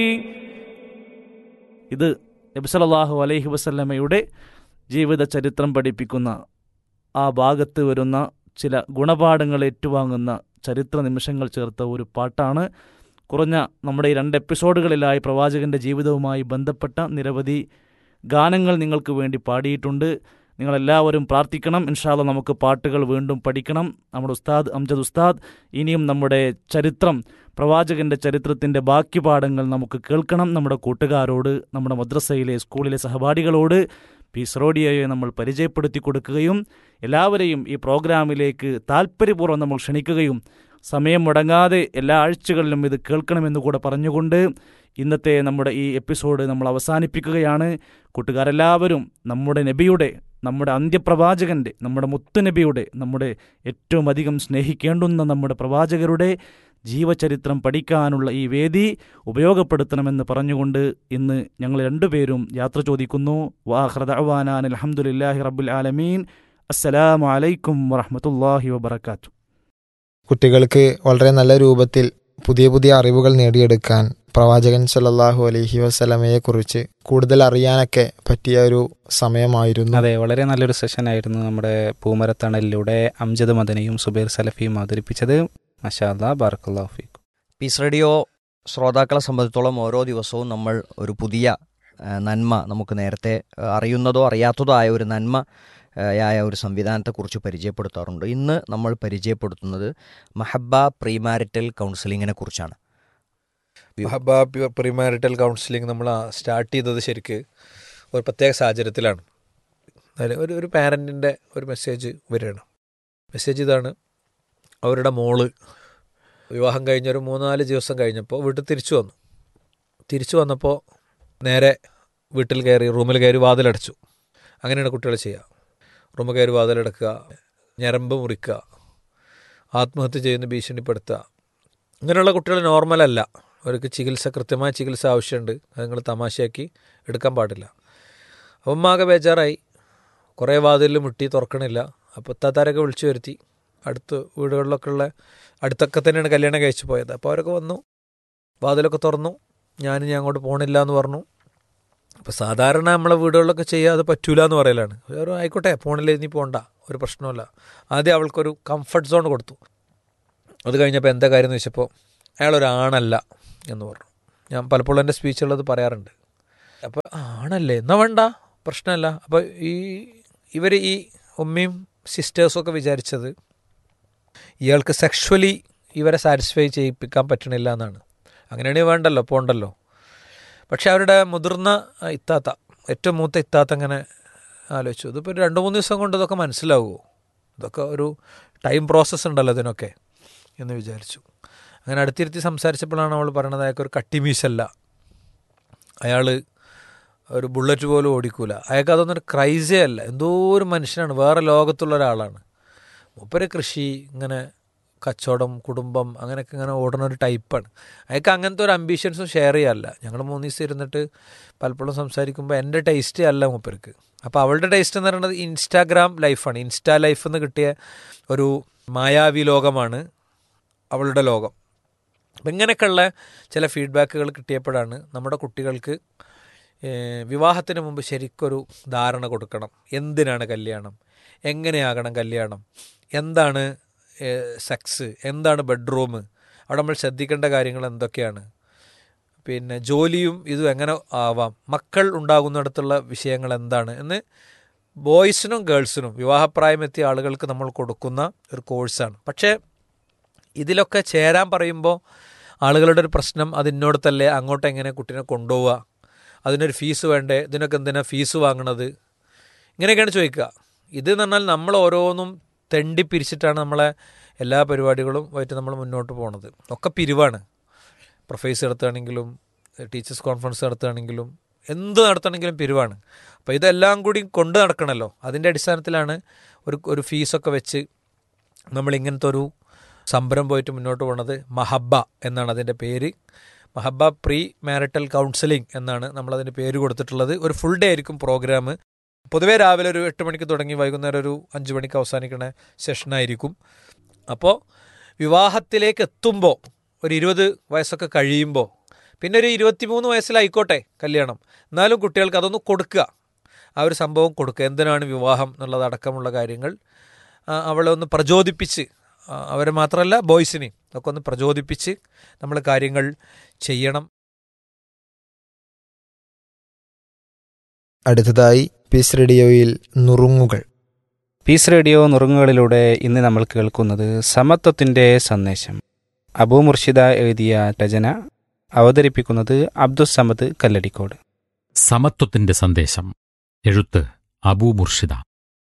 ഇത് നബിസലല്ലാഹു അലൈഹി വസല്ലമയുടെ ജീവിത ചരിത്രം പഠിപ്പിക്കുന്ന ആ ഭാഗത്ത് വരുന്ന ചില ഗുണപാഠങ്ങൾ ഏറ്റുവാങ്ങുന്ന ചരിത്ര നിമിഷങ്ങൾ ചേർത്ത ഒരു പാട്ടാണ് കുറഞ്ഞ നമ്മുടെ ഈ രണ്ട് എപ്പിസോഡുകളിലായി പ്രവാചകന്റെ ജീവിതവുമായി ബന്ധപ്പെട്ട നിരവധി ഗാനങ്ങൾ നിങ്ങൾക്ക് വേണ്ടി പാടിയിട്ടുണ്ട് നിങ്ങളെല്ലാവരും പ്രാർത്ഥിക്കണം ഇൻഷാല്ല നമുക്ക് പാട്ടുകൾ വീണ്ടും പഠിക്കണം നമ്മുടെ ഉസ്താദ് അംജദ് ഉസ്താദ് ഇനിയും നമ്മുടെ ചരിത്രം പ്രവാചകന്റെ ചരിത്രത്തിന്റെ ബാക്കി പാഠങ്ങൾ നമുക്ക് കേൾക്കണം നമ്മുടെ കൂട്ടുകാരോട് നമ്മുടെ മദ്രസയിലെ സ്കൂളിലെ സഹപാഠികളോട് പീസ് റോഡിയോയെ നമ്മൾ പരിചയപ്പെടുത്തി കൊടുക്കുകയും എല്ലാവരെയും ഈ പ്രോഗ്രാമിലേക്ക് താല്പര്യപൂർവ്വം നമ്മൾ ക്ഷണിക്കുകയും സമയം മുടങ്ങാതെ എല്ലാ ആഴ്ചകളിലും ഇത് കേൾക്കണമെന്ന് കൂടെ പറഞ്ഞുകൊണ്ട് ഇന്നത്തെ നമ്മുടെ ഈ എപ്പിസോഡ് നമ്മൾ അവസാനിപ്പിക്കുകയാണ് കൂട്ടുകാരെല്ലാവരും നമ്മുടെ നബിയുടെ നമ്മുടെ അന്ത്യപ്രവാചകന്റെ നമ്മുടെ മുത്തുനബിയുടെ നമ്മുടെ ഏറ്റവും അധികം സ്നേഹിക്കേണ്ടുന്ന നമ്മുടെ പ്രവാചകരുടെ ജീവചരിത്രം പഠിക്കാനുള്ള ഈ വേദി ഉപയോഗപ്പെടുത്തണമെന്ന് പറഞ്ഞുകൊണ്ട് ഇന്ന് ഞങ്ങൾ രണ്ടുപേരും യാത്ര ചോദിക്കുന്നു വാഹ്റദാൻ അലഹമുല്ലാഹി റബ്ബുൽ ആലമീൻ അസ്സലാമു അലൈക്കും വറഹമത്തല്ലാഹി വബർക്കാത്തു കുട്ടികൾക്ക് വളരെ നല്ല രൂപത്തിൽ പുതിയ പുതിയ അറിവുകൾ നേടിയെടുക്കാൻ പ്രവാചകൻ സല്ലല്ലാഹു അലൈഹി വസല്ലമയെ കുറിച്ച് കൂടുതൽ അറിയാനൊക്കെ പറ്റിയ ഒരു സമയമായിരുന്നു അതെ വളരെ നല്ലൊരു സെഷൻ ആയിരുന്നു നമ്മുടെ പൂമരത്തണലിലൂടെ അംജദ് മദനയും സുബൈർ സലഫിയും അവതരിപ്പിച്ചത് മഷാല്ല ബാർക്കല്ലാഹു ഫീഖ് പീസ് റേഡിയോ ശ്രോതാക്കളെ സംബന്ധിച്ചോളം ഓരോ ദിവസവും നമ്മൾ ഒരു പുതിയ ആ, നന്മ നമുക്ക് നേരത്തെ ആ, അറിയുന്നതോ അറിയാത്തതോ ആയ ഒരു നന്മ ആ, ആയ ഒരു സംവിധാനത്തെക്കുറിച്ച് പരിചയപ്പെടുത്താറുണ്ട് ഇന്ന് നമ്മൾ പരിചയപ്പെടുത്തുന്നത് മഹബ പ്രീമാരിറ്റൽ കൗൺസിലിങ്ങിനെ കുറിച്ചാണ് മഹബ പ്രിമാരിറ്റൽ കൗൺസിലിംഗ് നമ്മൾ സ്റ്റാർട്ട് ചെയ്തത് ശരിക്ക് ഒരു പ്രത്യേക സാഹചര്യത്തിലാണ് അതിൽ ഒരു ഒരു പാരൻറ്റിൻ്റെ ഒരു മെസ്സേജ് വരികയാണ് മെസ്സേജ് ഇതാണ് അവരുടെ മോള് വിവാഹം കഴിഞ്ഞ ഒരു മൂന്നാല് ദിവസം കഴിഞ്ഞപ്പോൾ വീട്ടിൽ തിരിച്ചു വന്നു തിരിച്ചു വന്നപ്പോൾ നേരെ വീട്ടിൽ കയറി റൂമിൽ കയറി വാതിലടച്ചു അങ്ങനെയാണ് കുട്ടികൾ ചെയ്യുക റൂമിൽ കയറി വാതിലടക്കുക ഞരമ്പ് മുറിക്കുക ആത്മഹത്യ ചെയ്യുന്ന ഭീഷണിപ്പെടുത്തുക ഇങ്ങനെയുള്ള കുട്ടികൾ നോർമലല്ല അവർക്ക് ചികിത്സ കൃത്യമായ ചികിത്സ ആവശ്യമുണ്ട് അത് നിങ്ങൾ തമാശയാക്കി എടുക്കാൻ പാടില്ല അപ്പം ആകെ ബേജാറായി കുറേ വാതിലിൽ മുട്ടി തുറക്കണില്ല അപ്പോൾ താത്താരൊക്കെ വിളിച്ചു വരുത്തി അടുത്ത് വീടുകളിലൊക്കെ ഉള്ള അടുത്തൊക്കെ തന്നെയാണ് കല്യാണം കഴിച്ചു പോയത് അപ്പോൾ അവരൊക്കെ വന്നു വാതിലൊക്കെ തുറന്നു ഞാൻ ഞാൻ അങ്ങോട്ട് പോകണില്ല എന്ന് പറഞ്ഞു അപ്പോൾ സാധാരണ നമ്മളെ വീടുകളിലൊക്കെ ചെയ്യുക അത് പറ്റൂല എന്ന് പറയലാണ് ഒരു ആയിക്കോട്ടെ പോണില്ല നീ പോണ്ട ഒരു പ്രശ്നമല്ല ആദ്യം അവൾക്കൊരു കംഫർട്ട് സോൺ കൊടുത്തു അത് കഴിഞ്ഞപ്പോൾ എന്താ കാര്യം എന്ന് വെച്ചപ്പോൾ അയാളൊരാണല്ല എന്ന് പറഞ്ഞു ഞാൻ പലപ്പോഴും എൻ്റെ സ്പീച്ചുള്ളത് പറയാറുണ്ട് അപ്പോൾ ആണല്ലേ എന്നാ വേണ്ട പ്രശ്നമല്ല അപ്പോൾ ഈ ഇവർ ഈ ഉമ്മയും സിസ്റ്റേഴ്സും ഒക്കെ വിചാരിച്ചത് ഇയാൾക്ക് സെക്ഷുവലി ഇവരെ സാറ്റിസ്ഫൈ ചെയ്യിപ്പിക്കാൻ പറ്റണില്ല എന്നാണ് അങ്ങനെയാണെങ്കിൽ വേണ്ടല്ലോ പോണ്ടല്ലോ പക്ഷെ അവരുടെ മുതിർന്ന ആ, ഇത്താത്ത ഏറ്റവും മൂത്ത ഇത്താത്ത അങ്ങനെ ആലോചിച്ചു ഇതിപ്പോൾ രണ്ട് മൂന്ന് ദിവസം കൊണ്ട് ഇതൊക്കെ മനസ്സിലാവുമോ ഇതൊക്കെ ഒരു ടൈം പ്രോസസ്സ് ഉണ്ടല്ലോ ഇതിനൊക്കെ എന്ന് വിചാരിച്ചു അങ്ങനെ അടുത്തിരുത്തി സംസാരിച്ചപ്പോഴാണ് അവൾ പറയണത് അയാൾക്ക് ഒരു കട്ടിമീശല്ല അയാൾ ഒരു ബുള്ളറ്റ് പോലും ഓടിക്കൂല അയാൾക്ക് അതൊന്നും ഒരു ക്രൈസേ അല്ല എന്തോ ഒരു മനുഷ്യനാണ് വേറെ ലോകത്തുള്ള ഒരാളാണ് മൂപ്പര് കൃഷി ഇങ്ങനെ കച്ചവടം കുടുംബം അങ്ങനെയൊക്കെ ഇങ്ങനെ ഓടുന്ന ഒരു ടൈപ്പാണ് അയാൾക്ക് അങ്ങനത്തെ ഒരു അംബീഷൻസും ഷെയർ ചെയ്യാറില്ല ഞങ്ങൾ മൂന്ന് ദിവസം ഇരുന്നിട്ട് പലപ്പോഴും സംസാരിക്കുമ്പോൾ എൻ്റെ ടേസ്റ്റ് അല്ല മൂപ്പർക്ക് അപ്പോൾ അവളുടെ ടേസ്റ്റ് എന്ന് പറയുന്നത് ഇൻസ്റ്റാഗ്രാം ലൈഫാണ് ഇൻസ്റ്റാ ലൈഫ് എന്ന് കിട്ടിയ ഒരു മായാവി ലോകമാണ് അവളുടെ ലോകം അപ്പം ഇങ്ങനെയൊക്കെയുള്ള ചില ഫീഡ്ബാക്കുകൾ കിട്ടിയപ്പോഴാണ് നമ്മുടെ കുട്ടികൾക്ക് ഏഹ്, വിവാഹത്തിന് മുമ്പ് ശരിക്കൊരു ധാരണ കൊടുക്കണം എന്തിനാണ് കല്യാണം എങ്ങനെയാകണം കല്യാണം എന്താണ് സെക്സ് എന്താണ് ബെഡ്റൂം അവിടെ നമ്മൾ ശ്രദ്ധിക്കേണ്ട കാര്യങ്ങൾ എന്തൊക്കെയാണ് പിന്നെ ജോലിയും ഇതും എങ്ങനെ ആവാം മക്കൾ ഉണ്ടാകുന്നിടത്തുള്ള വിഷയങ്ങൾ എന്താണ് എന്ന് ബോയ്സിനും ഗേൾസിനും വിവാഹപ്രായമെത്തിയ ആളുകൾക്ക് നമ്മൾ കൊടുക്കുന്ന ഒരു കോഴ്സാണ് പക്ഷേ ഇതിലൊക്കെ ചേരാൻ പറയുമ്പോൾ ആളുകളുടെ ഒരു പ്രശ്നം അത് ഇന്നോടത്തല്ലേ അങ്ങോട്ട് എങ്ങനെ കുട്ടീനെ കൊണ്ടുപോവുക അതിനൊരു ഫീസ് വേണ്ടേ ഇതിനൊക്കെ എന്തിനാ ഫീസ് വാങ്ങണത് ഇങ്ങനെയൊക്കെയാണ് ചോദിക്കുക ഇത് എന്ന് പറഞ്ഞാൽ നമ്മൾ ഓരോന്നും തെണ്ടി പിരിച്ചിട്ടാണ് നമ്മളെ എല്ലാ പരിപാടികളും ആയിട്ട് നമ്മൾ മുന്നോട്ട് പോണത് ഒക്കെ പിരിവാണ് പ്രൊഫൈസ് നടത്തുകയാണെങ്കിലും ടീച്ചേഴ്സ് കോൺഫറൻസ് നടത്തുകയാണെങ്കിലും എന്ത് നടത്തണമെങ്കിലും പിരിവാണ് അപ്പോൾ ഇതെല്ലാം കൂടി കൊണ്ട് നടക്കണമല്ലോ അതിൻ്റെ അടിസ്ഥാനത്തിലാണ് ഒരു ഒരു ഫീസൊക്കെ വെച്ച് നമ്മൾ ഇങ്ങനത്തെ ഒരു സംരംഭം പോയിട്ട് മുന്നോട്ട് പോണത് മഹബ്ബ എന്നാണ് അതിൻ്റെ പേര് മഹബ്ബ പ്രീ മാരിറ്റൽ കൗൺസിലിംഗ് എന്നാണ് നമ്മളതിന് പേര് കൊടുത്തിട്ടുള്ളത് ഒരു ഫുൾ ഡേ ആയിരിക്കും പ്രോഗ്രാം പൊതുവേ രാവിലെ ഒരു എട്ട് മണിക്ക് തുടങ്ങി വൈകുന്നേരം ഒരു അഞ്ച് മണിക്ക് അവസാനിക്കുന്ന സെഷനായിരിക്കും അപ്പോൾ വിവാഹത്തിലേക്ക് എത്തുമ്പോൾ ഒരു ഇരുപത് വയസ്സൊക്കെ കഴിയുമ്പോൾ പിന്നെ ഒരു ഇരുപത്തിമൂന്ന് വയസ്സിലായിക്കോട്ടെ കല്യാണം എന്നാലും കുട്ടികൾക്ക് അതൊന്ന് കൊടുക്കുക ആ ഒരു സംഭവം കൊടുക്കുക എന്തിനാണ് വിവാഹം എന്നുള്ളതടക്കമുള്ള കാര്യങ്ങൾ ആ, അവളെ ഒന്ന് പ്രചോദിപ്പിച്ച് ആ, അവരെ മാത്രമല്ല ബോയ്സിനെയും ഒക്കെ ഒന്ന് പ്രചോദിപ്പിച്ച് നമ്മൾ കാര്യങ്ങൾ ചെയ്യണം അടുത്തതായി പീസ് റേഡിയോയിൽ നുറുങ്ങുകൾ പീസ് റേഡിയോ നുറുങ്ങുകളിലൂടെ ഇന്ന് നമ്മൾ കേൾക്കുന്നത് സമത്വത്തിൻ്റെ സന്ദേശം അബൂ മുർഷിദ എഴുതിയ രചന അവതരിപ്പിക്കുന്നത് അബ്ദുസമദ് കല്ലടിക്കോട് സമത്വത്തിന്റെ സന്ദേശം എഴുത്ത് അബൂ മുർഷിദ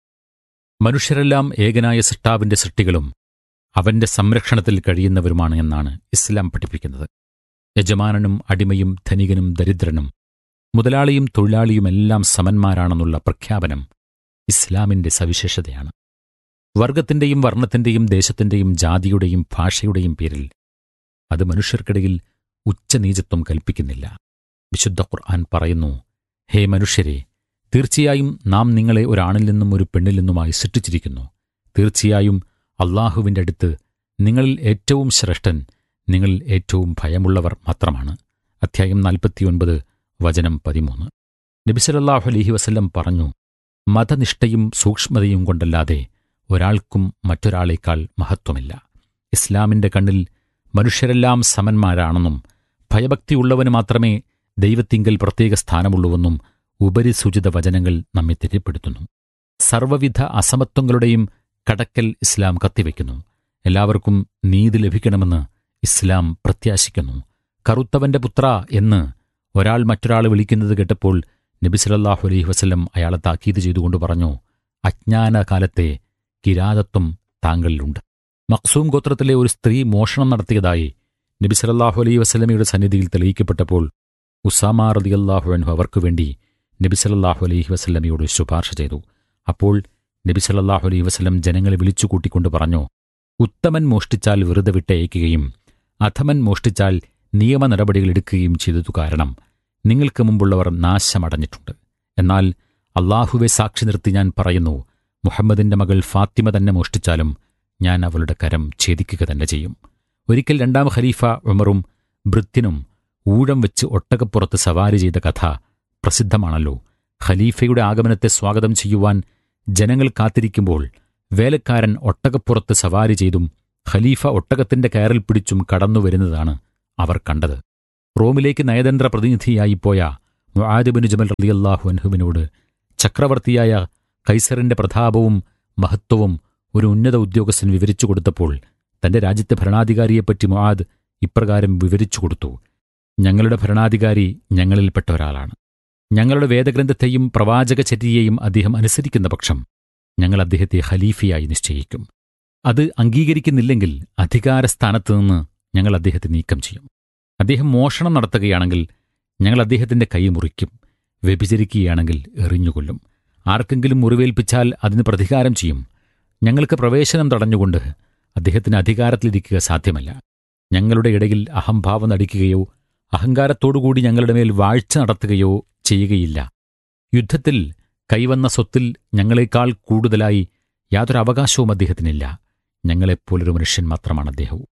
മനുഷ്യരെല്ലാം ഏകനായ സൃഷ്ടാവിന്റെ സൃഷ്ടികളും അവന്റെ സംരക്ഷണത്തിൽ കഴിയുന്നവരുമാണ് എന്നാണ് ഇസ്ലാം പഠിപ്പിക്കുന്നത് യജമാനനും അടിമയും ധനികനും ദരിദ്രനും മുതലാളിയും തൊഴിലാളിയുമെല്ലാം സമന്മാരാണെന്നുള്ള പ്രഖ്യാപനം ഇസ്ലാമിന്റെ സവിശേഷതയാണ് വർഗത്തിന്റെയും വർണ്ണത്തിന്റെയും ദേശത്തിന്റെയും ജാതിയുടെയും ഭാഷയുടെയും പേരിൽ അത് മനുഷ്യർക്കിടയിൽ ഉച്ചനീചത്വം കൽപ്പിക്കുന്നില്ല വിശുദ്ധ ഖുർആൻ പറയുന്നു ഹേ മനുഷ്യരെ തീർച്ചയായും നാം നിങ്ങളെ ഒരാണിൽ നിന്നും ഒരു പെണ്ണിൽ നിന്നുമായി സൃഷ്ടിച്ചിരിക്കുന്നു തീർച്ചയായും അള്ളാഹുവിൻ്റെ അടുത്ത് നിങ്ങളിൽ ഏറ്റവും ശ്രേഷ്ഠൻ നിങ്ങളിൽ ഏറ്റവും ഭയമുള്ളവർ മാത്രമാണ് അധ്യായം നാൽപ്പത്തിയൊൻപത് വചനം പതിമൂന്ന് നബിസലല്ലാഹു അലൈഹി വസല്ലം പറഞ്ഞു മതനിഷ്ഠയും സൂക്ഷ്മതയും കൊണ്ടല്ലാതെ ഒരാൾക്കും മറ്റൊരാളേക്കാൾ മഹത്വമില്ല ഇസ്ലാമിന്റെ കണ്ണിൽ മനുഷ്യരെല്ലാം സമന്മാരാണെന്നും ഭയഭക്തിയുള്ളവന് മാത്രമേ ദൈവത്തിങ്കൽ പ്രത്യേക സ്ഥാനമുള്ളൂവെന്നും ഉപരിസൂചിത വചനങ്ങൾ നമ്മെ തെറ്റിപ്പെടുത്തുന്നു സർവവിധ അസമത്വങ്ങളുടെയും കടക്കൽ ഇസ്ലാം കത്തിവെക്കുന്നു എല്ലാവർക്കും നീതി ലഭിക്കണമെന്ന് ഇസ്ലാം പ്രത്യാശിക്കുന്നു കറുത്തവന്റെ പുത്ര എന്ന് ഒരാൾ മറ്റൊരാളെ വിളിക്കുന്നത് കേട്ടപ്പോൾ നബി സല്ലല്ലാഹു അലൈഹി വസല്ലം അയാളെ താക്കീത് ചെയ്തുകൊണ്ട് പറഞ്ഞു അജ്ഞാനകാലത്തെ കിരാതത്വം താങ്കളിലുണ്ട് മക്സൂം ഗോത്രത്തിലെ ഒരു സ്ത്രീ മോഷണം നടത്തിയതായി നബി സല്ലല്ലാഹു അലൈഹി വസല്ലമയുടെ സന്നിധിയിൽ തെളിയിക്കപ്പെട്ടപ്പോൾ ഉസാമ റളിയല്ലാഹു അൻഹു അവർക്കു വേണ്ടി നബി സല്ലല്ലാഹു അലൈഹി വസല്ലമയോട് ശുപാർശ ചെയ്തു അപ്പോൾ നബി സല്ലല്ലാഹു അലൈഹി വസല്ലം ജനങ്ങളെ വിളിച്ചു കൂട്ടിക്കൊണ്ട് പറഞ്ഞു ഉത്തമൻ മോഷ്ടിച്ചാൽ വെറുതെ വിട്ടയക്കുകയും അധമൻ മോഷ്ടിച്ചാൽ നിയമ നടപടികൾ എടുക്കുകയും ചെയ്തതു കാരണം നിങ്ങൾക്ക് മുമ്പുള്ളവർ നാശമടഞ്ഞിട്ടുണ്ട് എന്നാൽ അള്ളാഹുവെ സാക്ഷി നിർത്തി ഞാൻ പറയുന്നു മുഹമ്മദിന്റെ മകൾ ഫാത്തിമ തന്നെ മോഷ്ടിച്ചാലും ഞാൻ അവളുടെ കരം ഛേദിക്കുക തന്നെ ചെയ്യും ഒരിക്കൽ രണ്ടാം ഖലീഫ ഉമറും ഭൃത്യനും ഊഴം വെച്ച് ഒട്ടകപ്പുറത്ത് സവാരി ചെയ്ത കഥ പ്രസിദ്ധമാണല്ലോ ഖലീഫയുടെ ആഗമനത്തെ സ്വാഗതം ചെയ്യുവാൻ ജനങ്ങൾ കാത്തിരിക്കുമ്പോൾ വേലക്കാരൻ ഒട്ടകപ്പുറത്ത് സവാരി ചെയ്തും ഖലീഫ ഒട്ടകത്തിന്റെ കയറിൽ പിടിച്ചും കടന്നുവരുന്നതാണ് അവർ കണ്ടത് റോമിലേക്ക് നയതന്ത്ര പ്രതിനിധിയായി പോയ മുആദിബിന് ജമൽ റളിയല്ലാഹു അൻഹുവിനോട് ചക്രവർത്തിയായ കൈസറിന്റെ പ്രതാപവും മഹത്വവും ഒരു ഉന്നത ഉദ്യോഗസ്ഥൻ വിവരിച്ചു കൊടുത്തപ്പോൾ തന്റെ രാജ്യത്തെ ഭരണാധികാരിയെപ്പറ്റി മുആദ് ഇപ്രകാരം വിവരിച്ചു കൊടുത്തു ഞങ്ങളുടെ ഭരണാധികാരി ഞങ്ങളിൽപ്പെട്ട ഒരാളാണ് ഞങ്ങളുടെ വേദഗ്രന്ഥത്തെയും പ്രവാചകചര്യയെയും അദ്ദേഹം അനുസരിക്കുന്ന പക്ഷം ഞങ്ങൾ അദ്ദേഹത്തെ ഖലീഫയായി നിശ്ചയിക്കും അത് അംഗീകരിക്കുന്നില്ലെങ്കിൽ അധികാരസ്ഥാനത്ത് നിന്ന് ഞങ്ങൾ അദ്ദേഹത്തെ നീക്കം ചെയ്യും അദ്ദേഹം മോഷണം നടത്തുകയാണെങ്കിൽ ഞങ്ങൾ അദ്ദേഹത്തിന്റെ കൈ മുറിക്കും വ്യഭിചരിക്കുകയാണെങ്കിൽ എറിഞ്ഞുകൊല്ലും ആർക്കെങ്കിലും മുറിവേൽപ്പിച്ചാൽ അതിന് പ്രതികാരം ചെയ്യും ഞങ്ങൾക്ക് പ്രവേശനം തടഞ്ഞുകൊണ്ട് അദ്ദേഹത്തിന് അധികാരത്തിലിരിക്കുക സാധ്യമല്ല ഞങ്ങളുടെ ഇടയിൽ അഹംഭാവം നടിക്കുകയോ അഹങ്കാരത്തോടുകൂടി ഞങ്ങളുടെ മേൽ വാഴ്ച നടത്തുകയോ ചെയ്യുകയില്ല യുദ്ധത്തിൽ കൈവന്ന സ്വത്തിൽ ഞങ്ങളെക്കാൾ കൂടുതലായി യാതൊരു അവകാശവും അദ്ദേഹത്തിനില്ല ഞങ്ങളെപ്പോലൊരു മനുഷ്യൻ മാത്രമാണ് അദ്ദേഹവും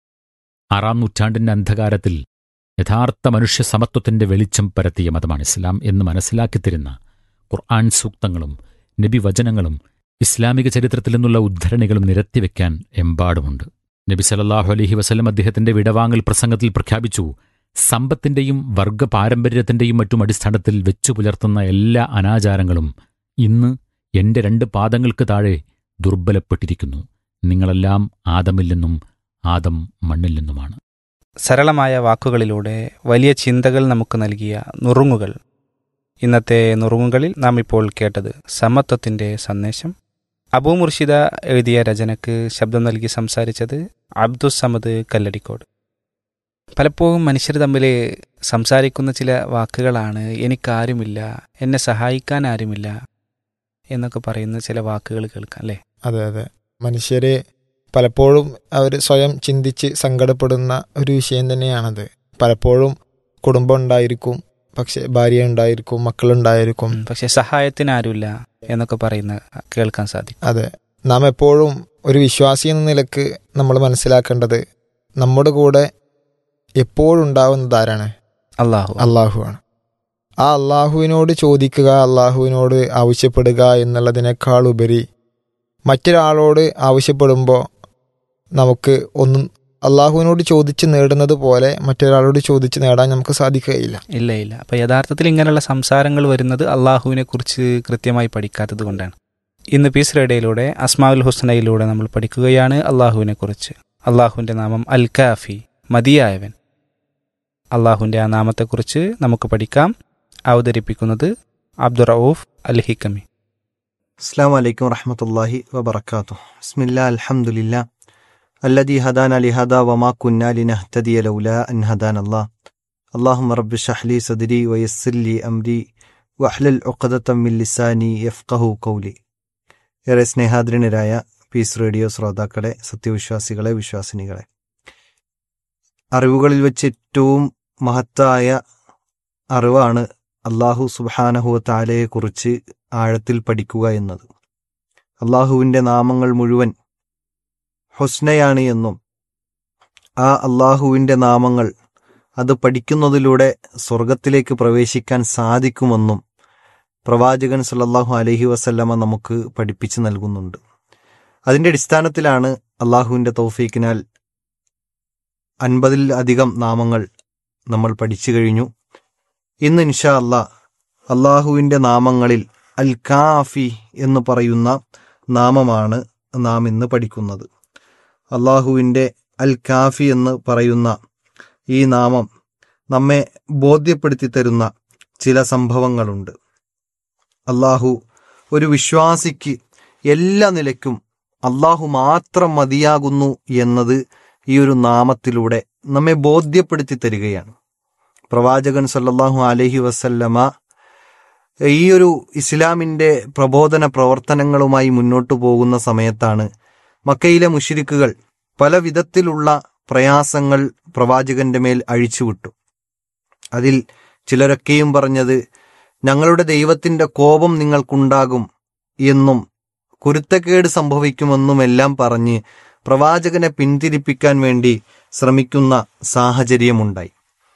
ആറാം നൂറ്റാണ്ടിന്റെ അന്ധകാരത്തിൽ യഥാർത്ഥ മനുഷ്യ സമത്വത്തിന്റെ വെളിച്ചം പരത്തിയ മതമാണ് ഇസ്ലാം എന്ന് മനസ്സിലാക്കിത്തരുന്ന ഖുർആൻ സൂക്തങ്ങളും നബി വചനങ്ങളും ഇസ്ലാമിക ചരിത്രത്തിൽ നിന്നുള്ള ഉദ്ധരണികളും നിരത്തിവെക്കാൻ എമ്പാടുമുണ്ട് നബി സല്ലല്ലാഹു അലൈഹി വസല്ലം അദ്ദേഹത്തിന്റെ വിടവാങ്ങൽ പ്രസംഗത്തിൽ പ്രഖ്യാപിച്ചു സമ്പത്തിന്റെയും വർഗ പാരമ്പര്യത്തിന്റെയും മറ്റും അടിസ്ഥാനത്തിൽ വെച്ചു പുലർത്തുന്ന എല്ലാ അനാചാരങ്ങളും ഇന്ന് എന്റെ രണ്ട് പാദങ്ങൾക്ക് താഴെ ദുർബലപ്പെട്ടിരിക്കുന്നു നിങ്ങളെല്ലാം ആദമിൽ നിന്നും ആദം മണ്ണിൽ നിന്നുമാണ് സരളമായ വാക്കുകളിലൂടെ വലിയ ചിന്തകൾ നമുക്ക് നൽകിയ നുറുങ്ങുകൾ ഇന്നത്തെ നുറുങ്ങുകളിൽ നാം ഇപ്പോൾ കേട്ടത് സമത്വത്തിൻ്റെ സന്ദേശം അബൂ മുർഷിദ എഴുതിയ രചനയ്ക്ക് ശബ്ദം നൽകി സംസാരിച്ചത് അബ്ദുസമദ് കല്ലടിക്കോട് പലപ്പോഴും മനുഷ്യർ തമ്മിൽ സംസാരിക്കുന്ന ചില വാക്കുകളാണ് എനിക്കാരുമില്ല എന്നെ സഹായിക്കാൻ ആരുമില്ല എന്നൊക്കെ പറയുന്ന ചില വാക്കുകൾ കേൾക്കാം അല്ലേ അതെ അതെ മനുഷ്യര് പലപ്പോഴും അവർ സ്വയം ചിന്തിച്ച് സങ്കടപ്പെടുന്ന ഒരു വിഷയം തന്നെയാണത് പലപ്പോഴും കുടുംബം ഉണ്ടായിരിക്കും പക്ഷെ ഭാര്യ ഉണ്ടായിരിക്കും മക്കളുണ്ടായിരിക്കും ഉം, പക്ഷെ സഹായത്തിന് ആരുമില്ല എന്നൊക്കെ പറയുന്ന കേൾക്കാൻ സാധിക്കും അതെ നാം എപ്പോഴും ഒരു വിശ്വാസി എന്ന നിലക്ക് നമ്മൾ മനസ്സിലാക്കേണ്ടത് നമ്മുടെ കൂടെ എപ്പോഴും ഉണ്ടാവുന്നത് ആരാണ് അള്ളാഹു അള്ളാഹുവാണ് ആ അള്ളാഹുവിനോട് ചോദിക്കുക അള്ളാഹുവിനോട് ആവശ്യപ്പെടുക എന്നുള്ളതിനേക്കാൾ ഉപരി മറ്റൊരാളോട് ആവശ്യപ്പെടുമ്പോൾ നമുക്ക് ഒന്നും അള്ളാഹുവിനോട് ചോദിച്ച് നേടുന്നത് പോലെ മറ്റൊരാളോട് ചോദിച്ച് നേടാൻ നമുക്ക് സാധിക്കുകയില്ല ഇല്ല ഇല്ല അപ്പോൾ യഥാർത്ഥത്തിൽ ഇങ്ങനെയുള്ള സംസാരങ്ങൾ വരുന്നത് അള്ളാഹുവിനെ കുറിച്ച് കൃത്യമായി പഠിക്കാത്തത് കൊണ്ടാണ് ഇന്ന് പീസ് റേഡിയോയിലൂടെ അസ്മാഉൽ ഹുസ്നയിലൂടെ നമ്മൾ പഠിക്കുകയാണ് അള്ളാഹുവിനെ കുറിച്ച് അള്ളാഹുവിൻ്റെ നാമം അൽ കാഫി മതിയായവൻ അള്ളാഹുവിൻ്റെ ആ നാമത്തെക്കുറിച്ച് നമുക്ക് പഠിക്കാം അവതരിപ്പിക്കുന്നത് അബ്ദുറൌഫ് അൽ ഹിക്കമി السلام عليكم ورحمة الله وبركاته بسم الله الحمد لله الذي هدانا لهذا وما كنا لنهتدي لولا أن هدانا الله اللهم رب اشرح لي صدري ويسر لي أمري واحلل عقدة من لساني يفقه قولي ഏറെ സ്നേഹാദരനരായ പീസ് റേഡിയോ ശ്രോതാക്കളെ സത്യവിശ്വാസികളെ വിശ്വാസിനികളെ അറിവുകളിൽ വെച്ച് ഏറ്റവും മഹത്തായ അറിവാണ് അള്ളാഹു സുബാനഹുവ താലയെക്കുറിച്ച് ആഴത്തിൽ പഠിക്കുക എന്നത് അള്ളാഹുവിൻ്റെ നാമങ്ങൾ മുഴുവൻ ഹുസ്നയാണ് എന്നും ആ അള്ളാഹുവിൻ്റെ നാമങ്ങൾ അത് പഠിക്കുന്നതിലൂടെ സ്വർഗത്തിലേക്ക് പ്രവേശിക്കാൻ സാധിക്കുമെന്നും പ്രവാചകൻ സല്ലല്ലാഹു അലൈഹി വസല്ലമ നമുക്ക് പഠിപ്പിച്ചു നൽകുന്നുണ്ട് അതിൻ്റെ അടിസ്ഥാനത്തിലാണ് അള്ളാഹുവിൻ്റെ തൗഫീക്കിനാൽ അൻപതിൽ അധികം നാമങ്ങൾ നമ്മൾ പഠിച്ചു കഴിഞ്ഞു ഇന്ന് ഇൻഷാ അല്ലാ അള്ളാഹുവിൻ്റെ നാമങ്ങളിൽ അൽ കാഫി എന്ന് പറയുന്ന നാമമാണ് നാം ഇന്ന് പഠിക്കുന്നത് അള്ളാഹുവിൻ്റെ അൽ കാഫി എന്ന് പറയുന്ന ഈ നാമം നമ്മെ ബോധ്യപ്പെടുത്തി തരുന്ന ചില സംഭവങ്ങളുണ്ട് അള്ളാഹു ഒരു വിശ്വാസിക്ക് എല്ലാ നിലയ്ക്കും അള്ളാഹു മാത്രം മതിയാകുന്നു എന്നത് ഈ ഒരു നാമത്തിലൂടെ നമ്മെ ബോധ്യപ്പെടുത്തി തരികയാണ് പ്രവാചകൻ സല്ലല്ലാഹു അലൈഹി വസല്ലമ ഈ ഒരു ഇസ്ലാമിൻ്റെ പ്രബോധന പ്രവർത്തനങ്ങളുമായി മുന്നോട്ടു പോകുന്ന സമയത്താണ് മക്കയിലെ മുഷിരിക്കുകൾ പല വിധത്തിലുള്ള പ്രയാസങ്ങൾ പ്രവാചകന്റെ മേൽ അഴിച്ചുവിട്ടു അതിൽ ചിലരൊക്കെയും പറഞ്ഞത് ഞങ്ങളുടെ ദൈവത്തിൻ്റെ കോപം നിങ്ങൾക്കുണ്ടാകും എന്നും കുരുത്തക്കേട് സംഭവിക്കുമെന്നുമെല്ലാം പറഞ്ഞ് പ്രവാചകനെ പിന്തിരിപ്പിക്കാൻ വേണ്ടി ശ്രമിക്കുന്ന സാഹചര്യമുണ്ടായി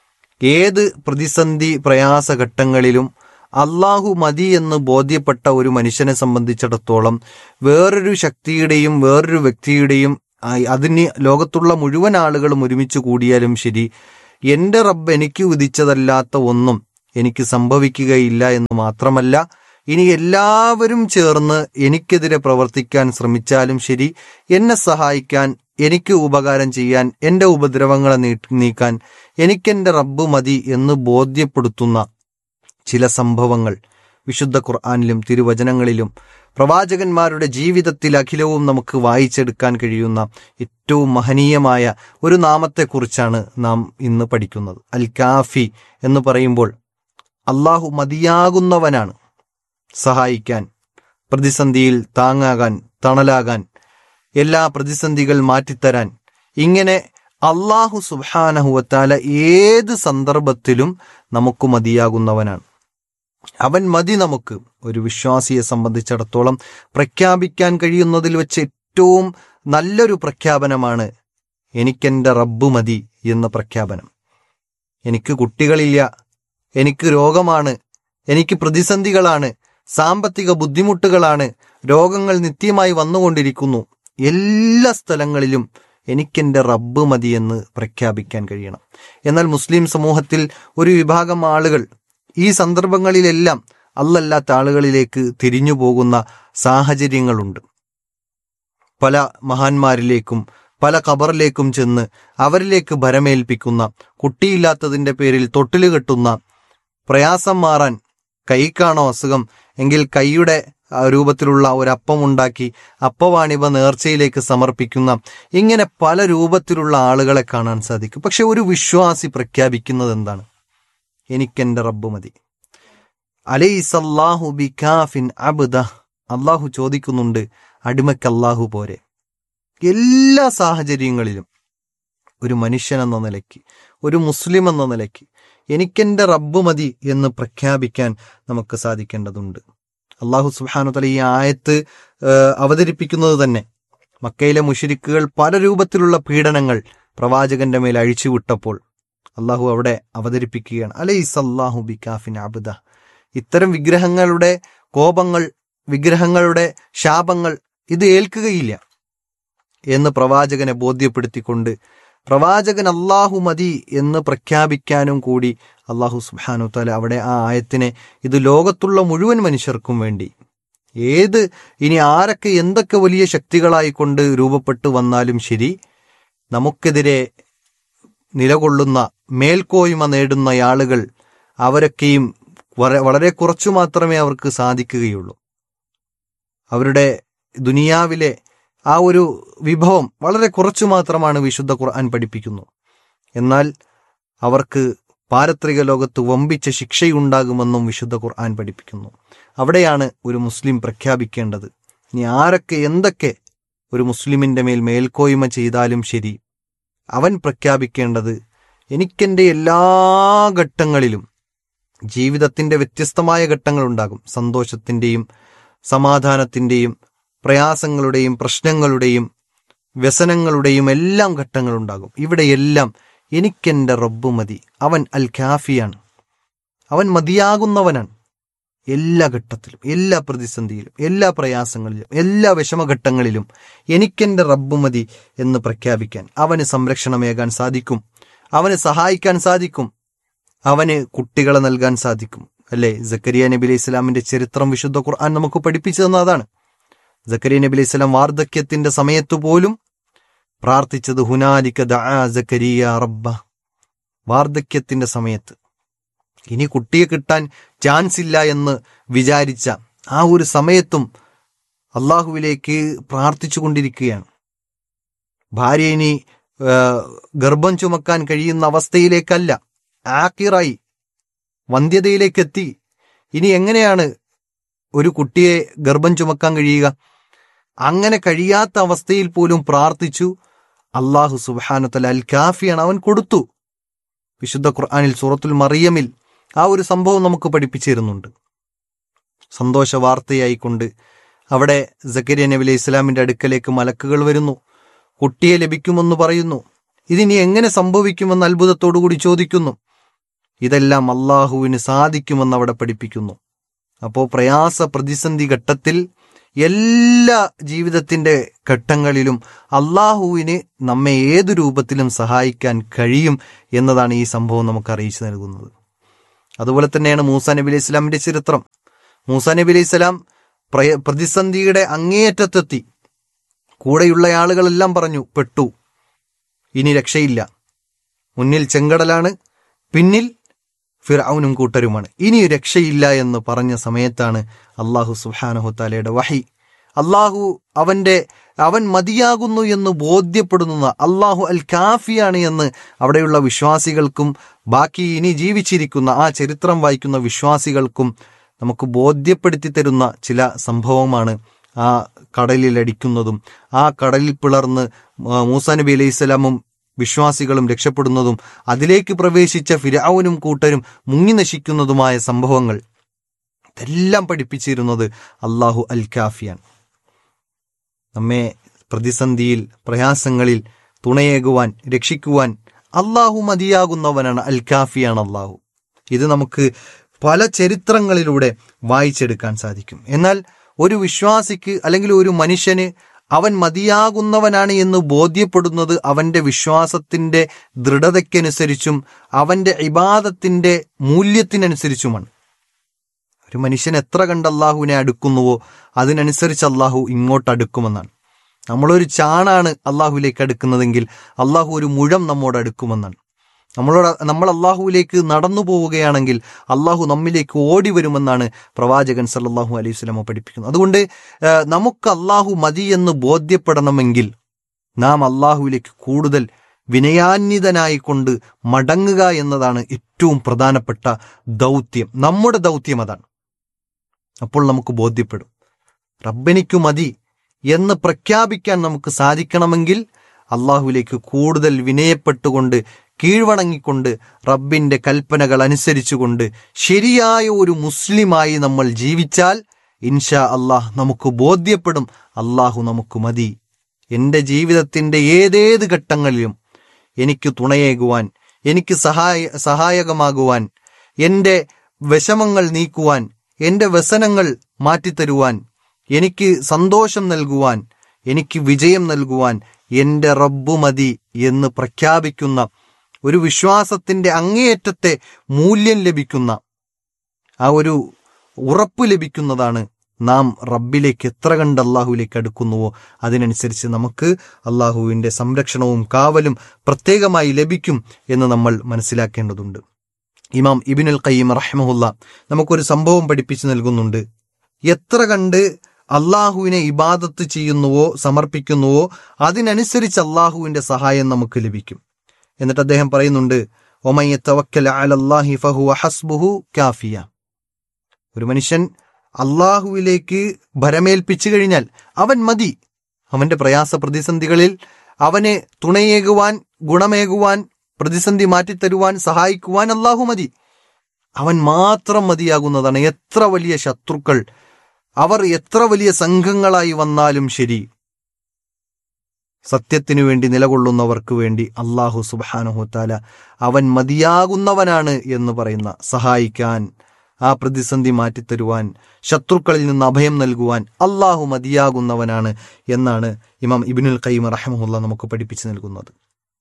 ഏത് പ്രതിസന്ധി പ്രയാസഘട്ടങ്ങളിലും അള്ളാഹു മതി എന്ന് ബോധ്യപ്പെട്ട ഒരു മനുഷ്യനെ സംബന്ധിച്ചിടത്തോളം വേറൊരു ശക്തിയുടെയും വേറൊരു വ്യക്തിയുടെയും ആയി അതിന് ലോകത്തുള്ള മുഴുവൻ ആളുകളും ഒരുമിച്ച് കൂടിയാലും ശരി എൻ്റെ റബ്ബ് എനിക്ക് വിധിച്ചതല്ലാത്ത ഒന്നും എനിക്ക് സംഭവിക്കുകയില്ല എന്ന് മാത്രമല്ല ഇനി എല്ലാവരും ചേർന്ന് എനിക്കെതിരെ പ്രവർത്തിക്കാൻ ശ്രമിച്ചാലും ശരി എന്നെ സഹായിക്കാൻ എനിക്ക് ഉപകാരം ചെയ്യാൻ എൻ്റെ ഉപദ്രവങ്ങളെ നീ- നീക്കാൻ എനിക്കെൻ്റെ റബ്ബ് മതി എന്ന് ബോധ്യപ്പെടുത്തുന്ന ചില സംഭവങ്ങൾ വിശുദ്ധ ഖുർആാനിലും തിരുവചനങ്ങളിലും പ്രവാചകന്മാരുടെ ജീവിതത്തിൽ അഖിലവും നമുക്ക് വായിച്ചെടുക്കാൻ കഴിയുന്ന ഏറ്റവും മഹനീയമായ ഒരു നാമത്തെക്കുറിച്ചാണ് നാം ഇന്ന് പഠിക്കുന്നത് അൽ കാഫി എന്ന് പറയുമ്പോൾ അള്ളാഹു മതിയാകുന്നവനാണ് സഹായിക്കാൻ പ്രതിസന്ധിയിൽ താങ്ങാകാൻ തണലാകാൻ എല്ലാ പ്രതിസന്ധികൾ മാറ്റിത്തരാൻ ഇങ്ങനെ അള്ളാഹു സുബാനഹുവത്താല ഏത് സന്ദർഭത്തിലും നമുക്ക് മതിയാകുന്നവനാണ് അവൻ മതി നമുക്ക് ഒരു വിശ്വാസിയെ സംബന്ധിച്ചിടത്തോളം പ്രഖ്യാപിക്കാൻ കഴിയുന്നതിൽ വെച്ച് ഏറ്റവും നല്ലൊരു പ്രഖ്യാപനമാണ് എനിക്കെൻ്റെ റബ്ബ് മതി എന്ന പ്രഖ്യാപനം എനിക്ക് കുട്ടികളില്ല എനിക്ക് രോഗമാണ് എനിക്ക് പ്രതിസന്ധികളാണ് സാമ്പത്തിക ബുദ്ധിമുട്ടുകളാണ് രോഗങ്ങൾ നിത്യമായി വന്നുകൊണ്ടിരിക്കുന്നു എല്ലാ സ്ഥലങ്ങളിലും എനിക്കെൻ്റെ റബ്ബ് മതി എന്ന് പ്രഖ്യാപിക്കാൻ കഴിയണം എന്നാൽ മുസ്ലിം സമൂഹത്തിൽ ഒരു വിഭാഗം ആളുകൾ ഈ സന്ദർഭങ്ങളിലെല്ലാം അല്ലല്ലാത്ത ആളുകളിലേക്ക് തിരിഞ്ഞു പോകുന്ന സാഹചര്യങ്ങളുണ്ട് പല മഹാന്മാരിലേക്കും പല ഖബറിലേക്കും ചെന്ന് അവരിലേക്ക് ഭരമേൽപ്പിക്കുന്ന കുട്ടിയില്ലാത്തതിൻ്റെ പേരിൽ തൊട്ടില് കെട്ടുന്ന പ്രയാസം മാറാൻ കൈക്കാണോ അസുഖം എങ്കിൽ കൈയുടെ ആ, രൂപത്തിലുള്ള ഒരപ്പം ഉണ്ടാക്കി അപ്പവാണിവ നേർച്ചയിലേക്ക് സമർപ്പിക്കുന്ന ഇങ്ങനെ പല രൂപത്തിലുള്ള ആളുകളെ കാണാൻ സാധിക്കും പക്ഷെ ഒരു വിശ്വാസി പ്രഖ്യാപിക്കുന്നത് എന്താണ് എനിക്കെന്റെ റബ്ബ് മതി അലൈസല്ലാഹു ബികാഫിൻ അബ്ദ അള്ളാഹു ചോദിക്കുന്നുണ്ട് അടിമയ്ക്ക് അള്ളാഹു പോരെ എല്ലാ സാഹചര്യങ്ങളിലും ഒരു മനുഷ്യൻ എന്ന നിലയ്ക്ക് ഒരു മുസ്ലിം എന്ന നിലയ്ക്ക് എനിക്കെന്റെ റബ്ബ് മതി എന്ന് പ്രഖ്യാപിക്കാൻ നമുക്ക് സാധിക്കേണ്ടതുണ്ട് അള്ളാഹു സുബാനു തല ഈ ആയത്ത് ഏഹ്, അവതരിപ്പിക്കുന്നത് തന്നെ മക്കയിലെ മുഷിരിക്കുകൾ പല രൂപത്തിലുള്ള പീഡനങ്ങൾ പ്രവാചകന്റെ മേൽ അഴിച്ചുവിട്ടപ്പോൾ അള്ളാഹു അവിടെ അവതരിപ്പിക്കുകയാണ് അലൈസ് അള്ളാഹു ബികാഫിൻ അബുദ ഇത്തരം വിഗ്രഹങ്ങളുടെ കോപങ്ങൾ വിഗ്രഹങ്ങളുടെ ശാപങ്ങൾ ഇത് ഏൽക്കുകയില്ല എന്ന് പ്രവാചകനെ ബോധ്യപ്പെടുത്തിക്കൊണ്ട് പ്രവാചകൻ അള്ളാഹു മതി എന്ന് പ്രഖ്യാപിക്കാനും കൂടി അള്ളാഹു സുബാനു താല അവിടെ ആ ആയത്തിനെ ഇത് ലോകത്തുള്ള മുഴുവൻ മനുഷ്യർക്കും വേണ്ടി ഏത് ഇനി ആരൊക്കെ എന്തൊക്കെ വലിയ ശക്തികളായിക്കൊണ്ട് രൂപപ്പെട്ടു വന്നാലും ശരി നമുക്കെതിരെ നിലകൊള്ളുന്ന മേൽക്കോയ്മ നേടുന്ന ആളുകൾ അവരൊക്കെയും വര- വളരെ കുറച്ചു മാത്രമേ അവർക്ക് സാധിക്കുകയുള്ളൂ അവരുടെ ദുനിയാവിലെ ആ ഒരു വിഭവം വളരെ കുറച്ചു മാത്രമാണ് വിശുദ്ധ ഖുർആൻ പഠിപ്പിക്കുന്നു എന്നാൽ അവർക്ക് പാരത്രിക ലോകത്ത് വമ്പിച്ച ശിക്ഷയുണ്ടാകുമെന്നും വിശുദ്ധ ഖുർആൻ പഠിപ്പിക്കുന്നു അവിടെയാണ് ഒരു മുസ്ലിം പ്രഖ്യാപിക്കേണ്ടത് ഇനി ആരൊക്കെ എന്തൊക്കെ ഒരു മുസ്ലിമിന്റെ മേൽ മേൽക്കോയ്മ ചെയ്താലും ശരി അവൻ പ്രഖ്യാപിക്കേണ്ടത് എനിക്കെൻ്റെ എല്ലാ ഘട്ടങ്ങളിലും ജീവിതത്തിന്റെ വ്യത്യസ്തമായ ഘട്ടങ്ങളുണ്ടാകും സന്തോഷത്തിന്റെയും സമാധാനത്തിന്റെയും പ്രയാസങ്ങളുടെയും പ്രശ്നങ്ങളുടെയും വ്യസനങ്ങളുടെയും എല്ലാം ഘട്ടങ്ങളുണ്ടാകും ഇവിടെയെല്ലാം എനിക്കെൻ്റെ റബ്ബ് മതി അവൻ അൽ ഖാഫിയാണ് അവൻ മതിയാകുന്നവനാണ് എല്ലാ ഘട്ടത്തിലും എല്ലാ പ്രതിസന്ധിയിലും എല്ലാ പ്രയാസങ്ങളിലും എല്ലാ വിഷമഘട്ടങ്ങളിലും എനിക്കെൻ്റെ റബ്ബ് മതി എന്ന് പ്രഖ്യാപിക്കാൻ അവന് സംരക്ഷണമേകാൻ സാധിക്കും അവന് സഹായിക്കാൻ സാധിക്കും അവന് കുട്ടികളെ നൽകാൻ സാധിക്കും അല്ലേ ജക്കരിയ നബി അലൈഹി ഇസ്ലാമിന്റെ ചരിത്രം വിശുദ്ധ ഖുർആൻ നമുക്ക് പഠിപ്പിച്ചു തന്ന അതാണ് ജക്കരിയ നബി അലൈഹി സ്വലാം വാർദ്ധക്യത്തിന്റെ സമയത്ത് പോലും പ്രാർത്ഥിച്ചത് ഹുനാലിക ദആ ജക്കരിയ റബ്ബ വാർദ്ധക്യത്തിന്റെ സമയത്ത് ഇനി കുട്ടിയെ കിട്ടാൻ ചാൻസ് ഇല്ല എന്ന് വിചാരിച്ച ആ ഒരു സമയത്തും അള്ളാഹുവിലേക്ക് പ്രാർത്ഥിച്ചു കൊണ്ടിരിക്കുകയാണ് ഭാര്യ ഇനി ആ, ഗർഭം ചുമക്കാൻ കഴിയുന്ന അവസ്ഥയിലേക്കല്ല ആക്കിറായി വന്ധ്യതയിലേക്ക് എത്തി ഇനി എങ്ങനെയാണ് ഒരു കുട്ടിയെ ഗർഭം ചുമക്കാൻ കഴിയുക അങ്ങനെ കഴിയാത്ത അവസ്ഥയിൽ പോലും പ്രാർത്ഥിച്ചു അള്ളാഹു സുബാനത്തല അൽ കാഫിയാണ് അവൻ കൊടുത്തു വിശുദ്ധ ഖുർആനിൽ സൂറത്തുൽ മറിയമിൽ ആ ഒരു സംഭവം നമുക്ക് പഠിപ്പിച്ചു തരുന്നുണ്ട് സന്തോഷ വാർത്തയായിക്കൊണ്ട് അവിടെ സക്കരിയ നബി അലൈഹി ഇസ്ലാമിന്റെ അടുക്കലേക്ക് മലക്കുകൾ വരുന്നു കുട്ടിയെ ലഭിക്കുമെന്ന് പറയുന്നു ഇതിനി എങ്ങനെ സംഭവിക്കുമെന്ന് അത്ഭുതത്തോടുകൂടി ചോദിക്കുന്നു ഇതെല്ലാം അള്ളാഹുവിന് സാധിക്കുമെന്ന് അവിടെ പഠിപ്പിക്കുന്നു അപ്പോൾ പ്രയാസ പ്രതിസന്ധി ഘട്ടത്തിൽ എല്ലാ ജീവിതത്തിന്റെ ഘട്ടങ്ങളിലും അള്ളാഹുവിന് നമ്മെ ഏതു രൂപത്തിലും സഹായിക്കാൻ കഴിയും എന്നതാണ് ഈ സംഭവം നമുക്ക് അറിയിച്ചു നൽകുന്നത് അതുപോലെ തന്നെയാണ് മൂസ നബി അലൈഹി ഇസ്ലാമിന്റെ ചരിത്രം മൂസ നബി അലൈഹി സ്വലാം പ്രയ- പ്രതിസന്ധിയുടെ അങ്ങേയറ്റത്തെത്തി കൂടെയുള്ള ആളുകളെല്ലാം പറഞ്ഞു പെട്ടു ഇനി രക്ഷയില്ല മുന്നിൽ ചെങ്കടലാണ് പിന്നിൽ ഫിറൌനും കൂട്ടരുമാണ് ഇനി രക്ഷയില്ല എന്ന് പറഞ്ഞ സമയത്താണ് അള്ളാഹു സുഹാനഹുത്താലയുടെ വഹി അള്ളാഹു അവന്റെ അവൻ മതിയാകുന്നു എന്ന് ബോധ്യപ്പെടുന്ന അള്ളാഹു അൽ കാഫിയാണ് എന്ന് അവിടെയുള്ള വിശ്വാസികൾക്കും ബാക്കി ഇനി ജീവിച്ചിരിക്കുന്ന ആ ചരിത്രം വായിക്കുന്ന വിശ്വാസികൾക്കും നമുക്ക് ബോധ്യപ്പെടുത്തി തരുന്ന ചില സംഭവമാണ് ആ കടലിൽ അടിക്കുന്നതും ആ കടലിൽ പിളർന്ന് ആ മൂസാ നബി അലൈഹി സ്വലാമും വിശ്വാസികളും രക്ഷപ്പെടുന്നതും അതിലേക്ക് പ്രവേശിച്ച ഫിരാവുനും കൂട്ടരും മുങ്ങി നശിക്കുന്നതുമായ സംഭവങ്ങൾ ഇതെല്ലാം പഠിപ്പിച്ചിരുന്നത് അള്ളാഹു അൽ കാഫിയാണ് നമ്മെ പ്രതിസന്ധിയിൽ പ്രയാസങ്ങളിൽ തുണയേകുവാൻ രക്ഷിക്കുവാൻ അള്ളാഹു മതിയാകുന്നവനാണ് അൽ കാഫിയാണ് അള്ളാഹു ഇത് നമുക്ക് പല ചരിത്രങ്ങളിലൂടെ വായിച്ചെടുക്കാൻ സാധിക്കും എന്നാൽ ഒരു വിശ്വാസിക്ക് അല്ലെങ്കിൽ ഒരു മനുഷ്യന് അവൻ മതിയാകുന്നവനാണ് എന്ന് ബോധ്യപ്പെടുന്നത് അവന്റെ വിശ്വാസത്തിന്റെ ദൃഢതയ്ക്കനുസരിച്ചും അവന്റെ ഇബാദത്തിന്റെ മൂല്യത്തിനനുസരിച്ചുമാണ് ഒരു മനുഷ്യൻ എത്ര കണ്ട് അള്ളാഹുവിനെ അടുക്കുന്നുവോ അതിനനുസരിച്ച് അള്ളാഹു ഇങ്ങോട്ട് അടുക്കുമെന്നാണ് നമ്മളൊരു ചാണാണ് അള്ളാഹുവിലേക്ക് അടുക്കുന്നതെങ്കിൽ അള്ളാഹു ഒരു മുഴം നമ്മോട് അടുക്കുമെന്നാണ് നമ്മളോട് നമ്മൾ അള്ളാഹുവിലേക്ക് നടന്നു പോവുകയാണെങ്കിൽ അള്ളാഹു നമ്മിലേക്ക് ഓടി വരുമെന്നാണ് പ്രവാചകൻ സല്ലല്ലാഹു അലൈഹി സ്വലമ പഠിപ്പിക്കുന്നത് അതുകൊണ്ട് ആ, നമുക്ക് അള്ളാഹു മതി എന്ന് ബോധ്യപ്പെടണമെങ്കിൽ നാം അള്ളാഹുവിലേക്ക് കൂടുതൽ വിനയാന്വിതനായിക്കൊണ്ട് മടങ്ങുക എന്നതാണ് ഏറ്റവും പ്രധാനപ്പെട്ട ദൗത്യം നമ്മുടെ ദൗത്യം അതാണ് അപ്പോൾ നമുക്ക് ബോധ്യപ്പെടും റബ്ബനിക്കു മതി എന്ന് പ്രഖ്യാപിക്കാൻ നമുക്ക് സാധിക്കണമെങ്കിൽ അള്ളാഹുവിലേക്ക് കൂടുതൽ വിനയപ്പെട്ടുകൊണ്ട് കീഴ്വണങ്ങിക്കൊണ്ട് റബ്ബിന്റെ കൽപ്പനകൾ അനുസരിച്ചുകൊണ്ട് ശരിയായ ഒരു മുസ്ലിമായി നമ്മൾ ജീവിച്ചാൽ ഇൻഷാ അള്ളാഹ് നമുക്ക് ബോധ്യപ്പെടും അള്ളാഹു നമുക്ക് മതി എൻ്റെ ജീവിതത്തിൻ്റെ ഏതേത് ഘട്ടങ്ങളിലും എനിക്ക് തുണയേകുവാൻ എനിക്ക് സഹായ സഹായകമാകുവാൻ എൻ്റെ വിഷമങ്ങൾ നീക്കുവാൻ എൻ്റെ വ്യസനങ്ങൾ മാറ്റിത്തരുവാൻ എനിക്ക് സന്തോഷം നൽകുവാൻ എനിക്ക് വിജയം നൽകുവാൻ എൻ്റെ റബ്ബു മതി എന്ന് പ്രഖ്യാപിക്കുന്ന ഒരു വിശ്വാസത്തിൻ്റെ അങ്ങേയറ്റത്തെ മൂല്യം ലഭിക്കുന്ന ആ ഒരു ഉറപ്പ് ലഭിക്കുന്നതാണ് നാം റബ്ബിലേക്ക് എത്ര കണ്ട് അള്ളാഹുവിലേക്ക് അടുക്കുന്നുവോ അതിനനുസരിച്ച് നമുക്ക് അള്ളാഹുവിൻ്റെ സംരക്ഷണവും കാവലും പ്രത്യേകമായി ലഭിക്കും എന്ന് നമ്മൾ മനസ്സിലാക്കേണ്ടതുണ്ട് ഇമാം ഇബിനുൽ ഖയ്യം റഹ്മഹുല്ല നമുക്കൊരു സംഭവം പഠിപ്പിച്ചു നൽകുന്നുണ്ട് എത്ര കണ്ട് അള്ളാഹുവിനെ ഇബാദത്ത് ചെയ്യുന്നുവോ സമർപ്പിക്കുന്നുവോ അതിനനുസരിച്ച് അള്ളാഹുവിന്റെ സഹായം നമുക്ക് ലഭിക്കും എന്നിട്ട് അദ്ദേഹം പറയുന്നുണ്ട് ഒമയ്യ തവക്കൽ അലല്ലാഹി ഫഹുവ ഹസ്ബുഹു കാഫിയ ഒരു മനുഷ്യൻ അള്ളാഹുവിലേക്ക് ഭരമേൽപ്പിച്ചു കഴിഞ്ഞാൽ അവൻ മതി അവന്റെ പ്രയാസ പ്രതിസന്ധികളിൽ അവനെ തുണയേകുവാൻ ഗുണമേകുവാൻ പ്രതിസന്ധി മാറ്റിത്തരുവാൻ സഹായിക്കുവാൻ അള്ളാഹു മതി അവൻ മാത്രം മതിയാകുന്നതാണ് എത്ര വലിയ ശത്രുക്കൾ അവർ എത്ര വലിയ സംഘങ്ങളായി വന്നാലും ശരി സത്യത്തിനു വേണ്ടി നിലകൊള്ളുന്നവർക്ക് വേണ്ടി അള്ളാഹു സുബാനുഹുത്താല അവൻ മതിയാകുന്നവനാണ് എന്ന് പറയുന്ന സഹായിക്കാൻ ആ പ്രതിസന്ധി മാറ്റിത്തരുവാൻ ശത്രുക്കളിൽ നിന്ന് അഭയം നൽകുവാൻ അള്ളാഹു മതിയാകുന്നവനാണ് എന്നാണ് ഇമാം ഇബിനുൽ ഖയ്യം റഹമുല്ല നമുക്ക് പഠിപ്പിച്ചു നൽകുന്നത്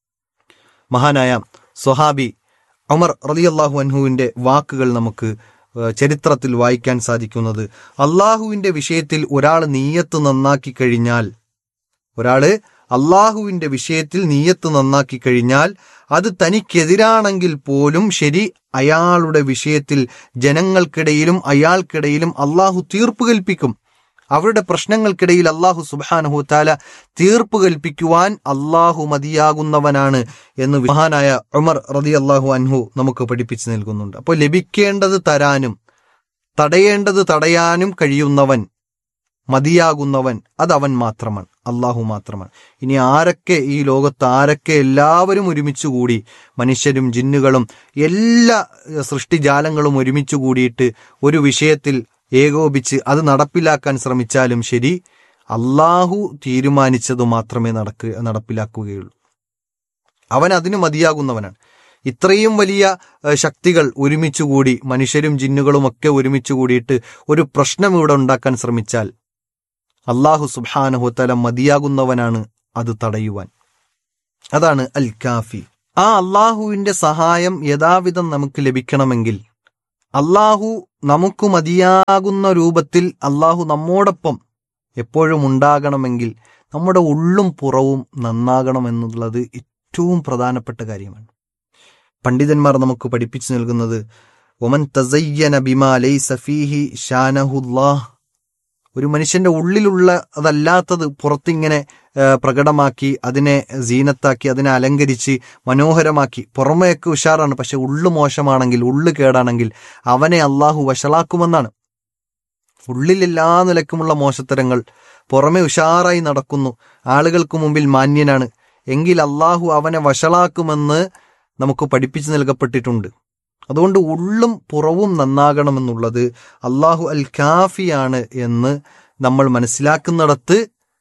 മഹാനായ സ്വഹാബി ഉമർ റലിയല്ലാഹു അൻഹുവിന്റെ വാക്കുകൾ നമുക്ക് ഏഹ്, ചരിത്രത്തിൽ വായിക്കാൻ സാധിക്കുന്നത് അള്ളാഹുവിന്റെ വിഷയത്തിൽ ഒരാൾ നീയത്ത് നന്നാക്കി കഴിഞ്ഞാൽ ഒരാള് അള്ളാഹുവിന്റെ വിഷയത്തിൽ നീയത്ത് നന്നാക്കി കഴിഞ്ഞാൽ അത് തനിക്കെതിരാണെങ്കിൽ പോലും ശരി അയാളുടെ വിഷയത്തിൽ ജനങ്ങൾക്കിടയിലും അയാൾക്കിടയിലും അള്ളാഹു തീർപ്പ് കൽപ്പിക്കും അവരുടെ പ്രശ്നങ്ങൾക്കിടയിൽ അള്ളാഹു സുബാനഹു താല തീർപ്പ് കൽപ്പിക്കുവാൻ അള്ളാഹു മതിയാകുന്നവനാണ് എന്ന് മഹാനായ ഉമർ റതി അള്ളാഹു അൻഹു നമുക്ക് പഠിപ്പിച്ചു നൽകുന്നുണ്ട് അപ്പോൾ ലഭിക്കേണ്ടത് തരാനും തടയേണ്ടത് തടയാനും കഴിയുന്നവൻ മതിയാകുന്നവൻ അത് അവൻ മാത്രമാണ് അള്ളാഹു മാത്രമാണ് ഇനി ആരൊക്കെ ഈ ലോകത്ത് ആരൊക്കെ എല്ലാവരും ഒരുമിച്ച് കൂടി മനുഷ്യരും ജിന്നുകളും എല്ലാ ഏഹ്, സൃഷ്ടിജാലങ്ങളും ഒരുമിച്ച് കൂടിയിട്ട് ഒരു വിഷയത്തിൽ ഏകോപിച്ച് അത് നടപ്പിലാക്കാൻ ശ്രമിച്ചാലും ശരി അള്ളാഹു തീരുമാനിച്ചത് മാത്രമേ നടക്കുക നടപ്പിലാക്കുകയുള്ളൂ അവൻ അതിന് മതിയാകുന്നവനാണ് ഇത്രയും വലിയ ഏഹ്, ശക്തികൾ ഒരുമിച്ച് കൂടി മനുഷ്യരും ജിന്നുകളും ഒക്കെ ഒരുമിച്ച് കൂടിയിട്ട് ഒരു പ്രശ്നം ഇവിടെ ഉണ്ടാക്കാൻ ശ്രമിച്ചാൽ അള്ളാഹു സുബാനഹുത്തല മതിയാകുന്നവനാണ് അത് തടയുവാൻ അതാണ് അൽ കാഫി ആ അള്ളാഹുവിന്റെ സഹായം യഥാവിധം നമുക്ക് ലഭിക്കണമെങ്കിൽ അള്ളാഹു നമുക്ക് മതിയാകുന്ന രൂപത്തിൽ അള്ളാഹു നമ്മോടൊപ്പം എപ്പോഴും ഉണ്ടാകണമെങ്കിൽ നമ്മുടെ ഉള്ളും പുറവും നന്നാകണമെന്നുള്ളത് ഏറ്റവും പ്രധാനപ്പെട്ട കാര്യമാണ് പണ്ഡിതന്മാർ നമുക്ക് പഠിപ്പിച്ചു നൽകുന്നത് ഒമൻ തസയ്യന ബിമാ ലൈസ ഫീഹി ഷാനഹുല്ലാഹ് ഒരു മനുഷ്യന്റെ ഉള്ളിലുള്ള അതല്ലാത്തത് പുറത്തിങ്ങനെ ആ, പ്രകടമാക്കി അതിനെ സീനത്താക്കി അതിനെ അലങ്കരിച്ച് മനോഹരമാക്കി പുറമേയൊക്കെ ഉഷാറാണ് പക്ഷെ ഉള്ളു മോശമാണെങ്കിൽ ഉള്ളു കേടാണെങ്കിൽ അവനെ അള്ളാഹു വഷളാക്കുമെന്നാണ് ഉള്ളിൽ എല്ലാ നിലക്കുമുള്ള മോശത്തരങ്ങൾ പുറമെ ഉഷാറായി നടക്കുന്നു ആളുകൾക്ക് മുമ്പിൽ മാന്യനാണ് എങ്കിൽ അള്ളാഹു അവനെ വഷളാക്കുമെന്ന് നമുക്ക് പഠിപ്പിച്ചു നൽകപ്പെട്ടിട്ടുണ്ട് അതുകൊണ്ട് ഉള്ളും പുറവും നന്നാകണമെന്നുള്ളത് അള്ളാഹു അൽ കാഫിയാണ് എന്ന് നമ്മൾ മനസ്സിലാക്കുന്നിടത്ത്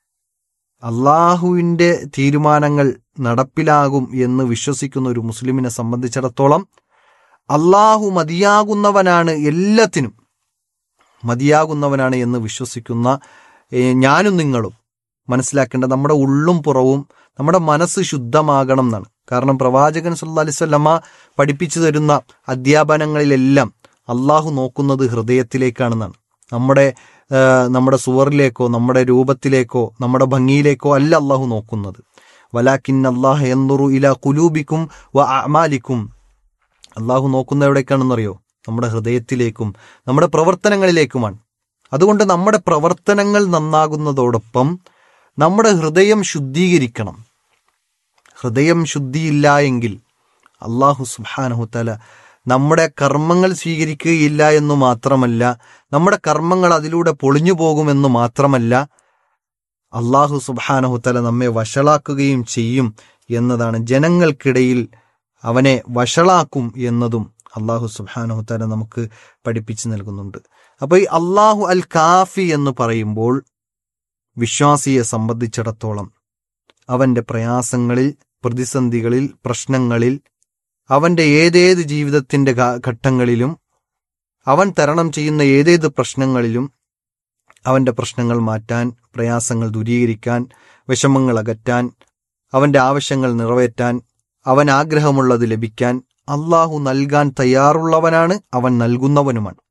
അള്ളാഹുവിൻ്റെ തീരുമാനങ്ങൾ നടപ്പിലാകും എന്ന് വിശ്വസിക്കുന്ന ഒരു മുസ്ലിമിനെ സംബന്ധിച്ചിടത്തോളം അള്ളാഹു മതിയാകുന്നവനാണ് എല്ലാത്തിനും മതിയാകുന്നവനാണ് എന്ന് വിശ്വസിക്കുന്ന ഏ, ഞാനും നിങ്ങളും മനസ്സിലാക്കേണ്ട നമ്മുടെ ഉള്ളും പുറവും നമ്മുടെ മനസ്സ് ശുദ്ധമാകണം എന്നാണ് കാരണം പ്രവാചകൻ സല്ലാ അലിസ്വല്ലമ്മ പഠിപ്പിച്ചു തരുന്ന അധ്യാപനങ്ങളിലെല്ലാം അള്ളാഹു നോക്കുന്നത് ഹൃദയത്തിലേക്കാണെന്നാണ് നമ്മുടെ ആ, നമ്മുടെ സുവറിലേക്കോ നമ്മുടെ രൂപത്തിലേക്കോ നമ്മുടെ ഭംഗിയിലേക്കോ അല്ല അള്ളാഹു നോക്കുന്നത് വലാക്കിൻ അള്ളാഹ് എന്നുറു ഇല കുലൂബിക്കും വ അമാലിക്കും അള്ളാഹു നോക്കുന്ന എവിടേക്കാണെന്നറിയോ നമ്മുടെ ഹൃദയത്തിലേക്കും നമ്മുടെ പ്രവർത്തനങ്ങളിലേക്കുമാണ് അതുകൊണ്ട് നമ്മുടെ പ്രവർത്തനങ്ങൾ നന്നാകുന്നതോടൊപ്പം നമ്മുടെ ഹൃദയം ശുദ്ധീകരിക്കണം ഹൃദയം ശുദ്ധിയില്ല എങ്കിൽ അള്ളാഹു സുബാനഹുത്തല നമ്മുടെ കർമ്മങ്ങൾ സ്വീകരിക്കുകയില്ല എന്നു മാത്രമല്ല നമ്മുടെ കർമ്മങ്ങൾ അതിലൂടെ പൊളിഞ്ഞു പോകുമെന്ന് മാത്രമല്ല അള്ളാഹു സുബാനഹുത്തല നമ്മെ വഷളാക്കുകയും ചെയ്യും എന്നതാണ് ജനങ്ങൾക്കിടയിൽ അവനെ വഷളാക്കും എന്നതും അള്ളാഹു സുബാനഹുത്തല നമുക്ക് പഠിപ്പിച്ചു നൽകുന്നുണ്ട് അപ്പോൾ ഈ അള്ളാഹു അൽ കാഫി എന്ന് പറയുമ്പോൾ വിശ്വാസിയെ സംബന്ധിച്ചിടത്തോളം അവന്റെ പ്രയാസങ്ങളിൽ പ്രതിസന്ധികളിൽ പ്രശ്നങ്ങളിൽ അവന്റെ ഏതേത് ജീവിതത്തിന്റെ ഘ- ഘട്ടങ്ങളിലും അവൻ തരണം ചെയ്യുന്ന ഏതേത് പ്രശ്നങ്ങളിലും അവന്റെ പ്രശ്നങ്ങൾ മാറ്റാൻ പ്രയാസങ്ങൾ ദൂരീകരിക്കാൻ വിഷമങ്ങൾ അകറ്റാൻ അവന്റെ ആവശ്യങ്ങൾ നിറവേറ്റാൻ അവൻ ആഗ്രഹമുള്ളത് ലഭിക്കാൻ അള്ളാഹു നൽകാൻ തയ്യാറുള്ളവനാണ് അവൻ നൽകുന്നവനുമാണ്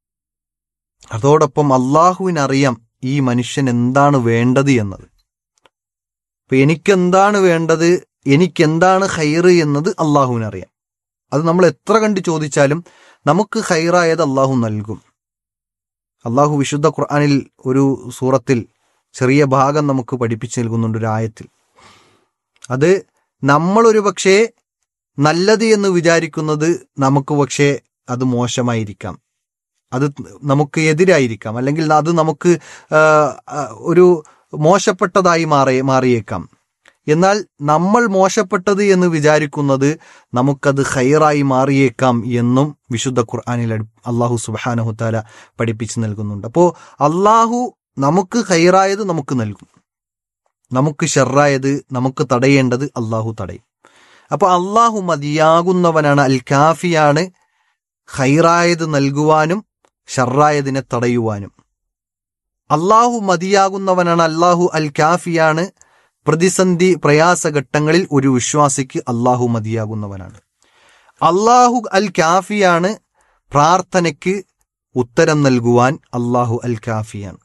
അതോടൊപ്പം അള്ളാഹുവിനറിയാം ഈ മനുഷ്യൻ എന്താണ് വേണ്ടത് എന്നത് അപ്പൊ എനിക്കെന്താണ് വേണ്ടത് എനിക്കെന്താണ് ഹൈറ് എന്നത് അള്ളാഹുവിനറിയാം അത് നമ്മൾ എത്ര കണ്ട് ചോദിച്ചാലും നമുക്ക് ഹൈറായത് അള്ളാഹു നൽകും അള്ളാഹു വിശുദ്ധ ഖുർആനിൽ ഒരു സൂറത്തിൽ ചെറിയ ഭാഗം നമുക്ക് പഠിപ്പിച്ചു നൽകുന്നുണ്ട് ഒരു ആയത്തിൽ അത് നമ്മളൊരു പക്ഷേ നല്ലത് എന്ന് വിചാരിക്കുന്നത് നമുക്ക് പക്ഷേ അത് മോശമായിരിക്കാം അത് നമുക്ക് എതിരായിരിക്കാം അല്ലെങ്കിൽ അത് നമുക്ക് ആ, ആ, ഒരു മോശപ്പെട്ടതായി മാറി മാറിയേക്കാം എന്നാൽ നമ്മൾ മോശപ്പെട്ടത് എന്ന് വിചാരിക്കുന്നത് നമുക്കത് ഹൈറായി മാറിയേക്കാം എന്നും വിശുദ്ധ ഖുർആാനിൽ അള്ളാഹു സുബാനഹുത്താല പഠിപ്പിച്ചു നൽകുന്നുണ്ട് അപ്പോൾ അള്ളാഹു നമുക്ക് ഹൈറായത് നമുക്ക് നൽകും നമുക്ക് ഷെറായത് നമുക്ക് തടയേണ്ടത് അള്ളാഹു തടയും അപ്പോൾ അള്ളാഹു മതിയാകുന്നവനാണ് അൽ കാഫിയാണ് ഹൈറായത് നൽകുവാനും ഷറായതിനെ തടയുവാനും അള്ളാഹു മതിയാകുന്നവനാണ് അള്ളാഹു അൽ കാഫിയാണ് പ്രതിസന്ധി പ്രയാസഘട്ടങ്ങളിൽ ഒരു വിശ്വാസിക്ക് അള്ളാഹു മതിയാകുന്നവനാണ് അള്ളാഹു അൽ കാഫിയാണ് പ്രാർത്ഥനയ്ക്ക് ഉത്തരം നൽകുവാൻ അള്ളാഹു അൽ കാഫിയാണ്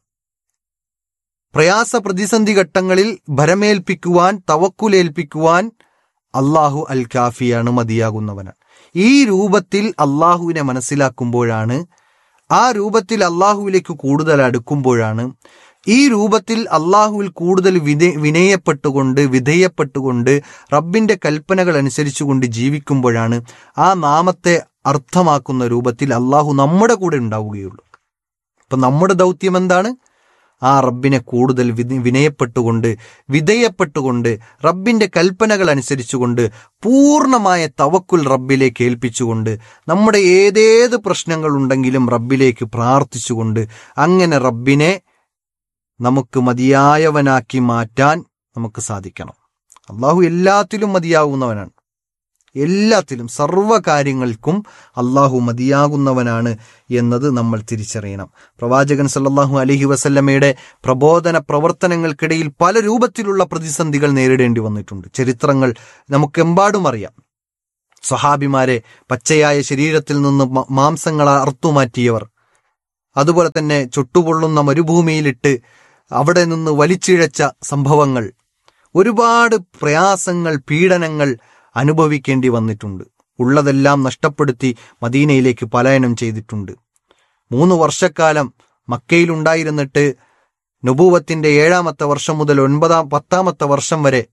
പ്രയാസ പ്രതിസന്ധി ഘട്ടങ്ങളിൽ ഭരമേൽപ്പിക്കുവാൻ തവക്കുലേൽപ്പിക്കുവാൻ അള്ളാഹു അൽ കാഫിയാണ് മതിയാകുന്നവനാണ് ഈ രൂപത്തിൽ അള്ളാഹുവിനെ മനസ്സിലാക്കുമ്പോഴാണ് ആ രൂപത്തിൽ അള്ളാഹുവിലേക്ക് കൂടുതൽ അടുക്കുമ്പോഴാണ് ഈ രൂപത്തിൽ അള്ളാഹുവിൽ കൂടുതൽ വിധേ വിനയപ്പെട്ടുകൊണ്ട് വിധേയപ്പെട്ടുകൊണ്ട് റബ്ബിന്റെ കൽപ്പനകൾ അനുസരിച്ചുകൊണ്ട് ജീവിക്കുമ്പോഴാണ് ആ നാമത്തെ അർത്ഥമാക്കുന്ന രൂപത്തിൽ അള്ളാഹു നമ്മുടെ കൂടെ ഉണ്ടാവുകയുള്ളൂ അപ്പൊ നമ്മുടെ ദൗത്യം എന്താണ് ആ റബ്ബിനെ കൂടുതൽ വിധ- വിനയപ്പെട്ടുകൊണ്ട് വിധേയപ്പെട്ടുകൊണ്ട് റബ്ബിന്റെ കൽപ്പനകൾ അനുസരിച്ചുകൊണ്ട് പൂർണ്ണമായ തവക്കുൽ റബ്ബിലേക്ക് ഏൽപ്പിച്ചുകൊണ്ട് നമ്മുടെ ഏതേത് പ്രശ്നങ്ങൾ ഉണ്ടെങ്കിലും റബ്ബിലേക്ക് പ്രാർത്ഥിച്ചുകൊണ്ട് അങ്ങനെ റബ്ബിനെ നമുക്ക് മതിയായവനാക്കി മാറ്റാൻ നമുക്ക് സാധിക്കണം അള്ളാഹു എല്ലാത്തിലും മതിയാകുന്നവനാണ് എല്ലാത്തിലും സർവ്വ കാര്യങ്ങൾക്കും അള്ളാഹു മതിയാകുന്നവനാണ് എന്നത് നമ്മൾ തിരിച്ചറിയണം പ്രവാചകൻ സല്ലല്ലാഹു അലൈഹി വസല്ലമയുടെ പ്രബോധന പ്രവർത്തനങ്ങൾക്കിടയിൽ പല രൂപത്തിലുള്ള പ്രതിസന്ധികൾ നേരിടേണ്ടി വന്നിട്ടുണ്ട് ചരിത്രങ്ങൾ നമുക്കെമ്പാടും അറിയാം സ്വഹാബിമാരെ പച്ചയായ ശരീരത്തിൽ നിന്ന് മ- മാംസങ്ങൾ അറുത്തുമാറ്റിയവർ അതുപോലെ തന്നെ ചുട്ടുപൊള്ളുന്ന മരുഭൂമിയിലിട്ട് അവിടെ നിന്ന് വലിച്ചിഴച്ച സംഭവങ്ങൾ ഒരുപാട് പ്രയാസങ്ങൾ പീഡനങ്ങൾ അനുഭവിക്കേണ്ടി വന്നിട്ടുണ്ട് ഉള്ളതെല്ലാം നഷ്ടപ്പെടുത്തി മദീനയിലേക്ക് പലായനം ചെയ്തിട്ടുണ്ട് മൂന്ന് വർഷക്കാലം മക്കയിലുണ്ടായിരുന്നിട്ട് നുബൂവത്തിന്റെ ഏഴാമത്തെ വർഷം മുതൽ ഒൻപതാം പത്താമത്തെ വർഷം വരെ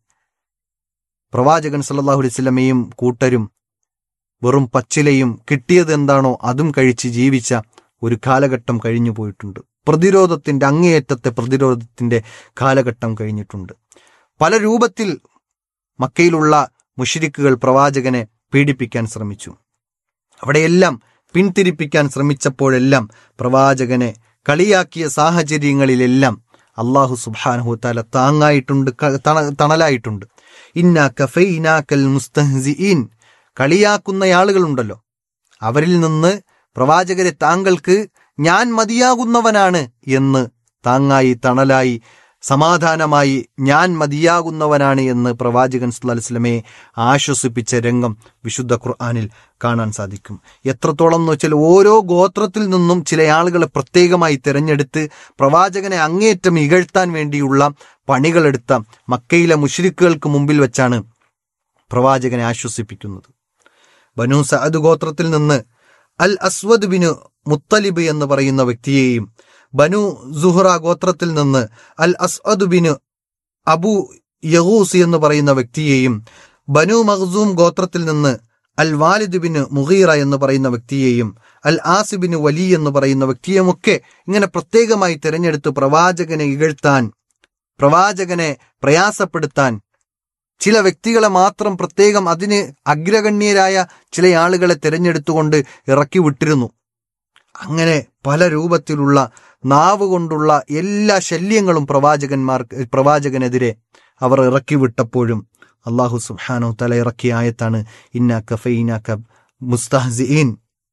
പ്രവാചകൻ സല്ലല്ലാഹു അലൈഹി വസല്ലമയും കൂട്ടരും വെറും പച്ചിലയും കിട്ടിയത് എന്താണോ അതും കഴിച്ച് ജീവിച്ച ഒരു കാലഘട്ടം കഴിഞ്ഞു പോയിട്ടുണ്ട് പ്രതിരോധത്തിന്റെ അങ്ങേയറ്റത്തെ പ്രതിരോധത്തിന്റെ കാലഘട്ടം കഴിഞ്ഞിട്ടുണ്ട് പല രൂപത്തിൽ മക്കയിലുള്ള മുഷിരിക്കുകൾ പ്രവാചകനെ പീഡിപ്പിക്കാൻ ശ്രമിച്ചു അവിടെയെല്ലാം പിന്തിരിപ്പിക്കാൻ ശ്രമിച്ചപ്പോഴെല്ലാം പ്രവാചകനെ കളിയാക്കിയ സാഹചര്യങ്ങളിലെല്ലാം അള്ളാഹു സുബ്ഹാനഹു താല താങ്ങായിട്ടുണ്ട് ക- തണ- തണലായിട്ടുണ്ട് ഇന്നാ കഫൈനാക്കൽ മുസ്തഹ്സിഈൻ കളിയാക്കുന്ന ആളുകളുണ്ടല്ലോ അവരിൽ നിന്ന് പ്രവാചകരെ താങ്കൾക്ക് ഞാൻ മതിയാകുന്നവനാണ് എന്ന് താങ്ങായി തണലായി സമാധാനമായി ഞാൻ മതിയാകുന്നവനാണ് എന്ന് പ്രവാചകൻ സല്ലല്ലാഹു അലൈഹി വസല്ലമയെ ആശ്വസിപ്പിച്ച രംഗം വിശുദ്ധ ഖുർആനിൽ കാണാൻ സാധിക്കും എത്രത്തോളം എന്ന് വെച്ചാൽ ഓരോ ഗോത്രത്തിൽ നിന്നും ചില ആളുകളെ പ്രത്യേകമായി തിരഞ്ഞെടുത്ത് പ്രവാചകനെ അങ്ങേയറ്റം ഇകഴ്ത്താൻ വേണ്ടിയുള്ള പണികളെടുത്ത മക്കയിലെ മുഷ്രിക്കുകൾക്ക് മുമ്പിൽ വെച്ചാണ് പ്രവാചകനെ ആശ്വസിപ്പിക്കുന്നത് ബനു സഅദ് ഗോത്രത്തിൽ നിന്ന് അൽ അസ്വദ് ബിനു മുത്തലിബ് എന്ന് പറയുന്ന വ്യക്തിയെയും ബനു സുഹ്റ ഗോത്രത്തിൽ നിന്ന് അൽ അസ്അദ് ബിനു അബു യഹൂസ് എന്ന് പറയുന്ന വ്യക്തിയെയും ബനു മഖ്സൂം ഗോത്രത്തിൽ നിന്ന് അൽ വാലിദ് ബിന് മുഗീറ എന്ന് പറയുന്ന വ്യക്തിയെയും അൽ ആസിബിന് വലി എന്ന് പറയുന്ന വ്യക്തിയുമൊക്കെ ഇങ്ങനെ പ്രത്യേകമായി തിരഞ്ഞെടുത്ത് പ്രവാചകനെ ഇകഴ്ത്താൻ പ്രവാചകനെ പ്രയാസപ്പെടുത്താൻ ചില വ്യക്തികളെ മാത്രം പ്രത്യേകം അതിന് അഗ്രഗണ്യരായ ചില ആളുകളെ തിരഞ്ഞെടുത്തുകൊണ്ട് ഇറക്കി വിട്ടിരുന്നു അങ്ങനെ പല രൂപത്തിലുള്ള നാവ് കൊണ്ടുള്ള എല്ലാ ശല്യങ്ങളും പ്രവാചകന്മാർക്ക് പ്രവാചകനെതിരെ അവർ ഇറക്കി വിട്ടപ്പോഴും അള്ളാഹു സുബ്ഹാനഹു തല ഇറക്കിയ ആയത്താണ് ഇന്നാക്ക ഫൈനാക്ക മുസ്തഹ്സിഈൻ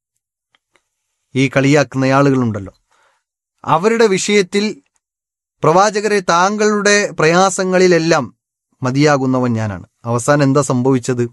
ഈ കളിയാക്കുന്ന ആളുകളുണ്ടല്ലോ അവരുടെ വിഷയത്തിൽ പ്രവാചകരെ താങ്കളുടെ പ്രയാസങ്ങളിലെല്ലാം മതിയാകുന്നവൻ ഞാനാണ് അവസാനം എന്താ സംഭവിച്ചത്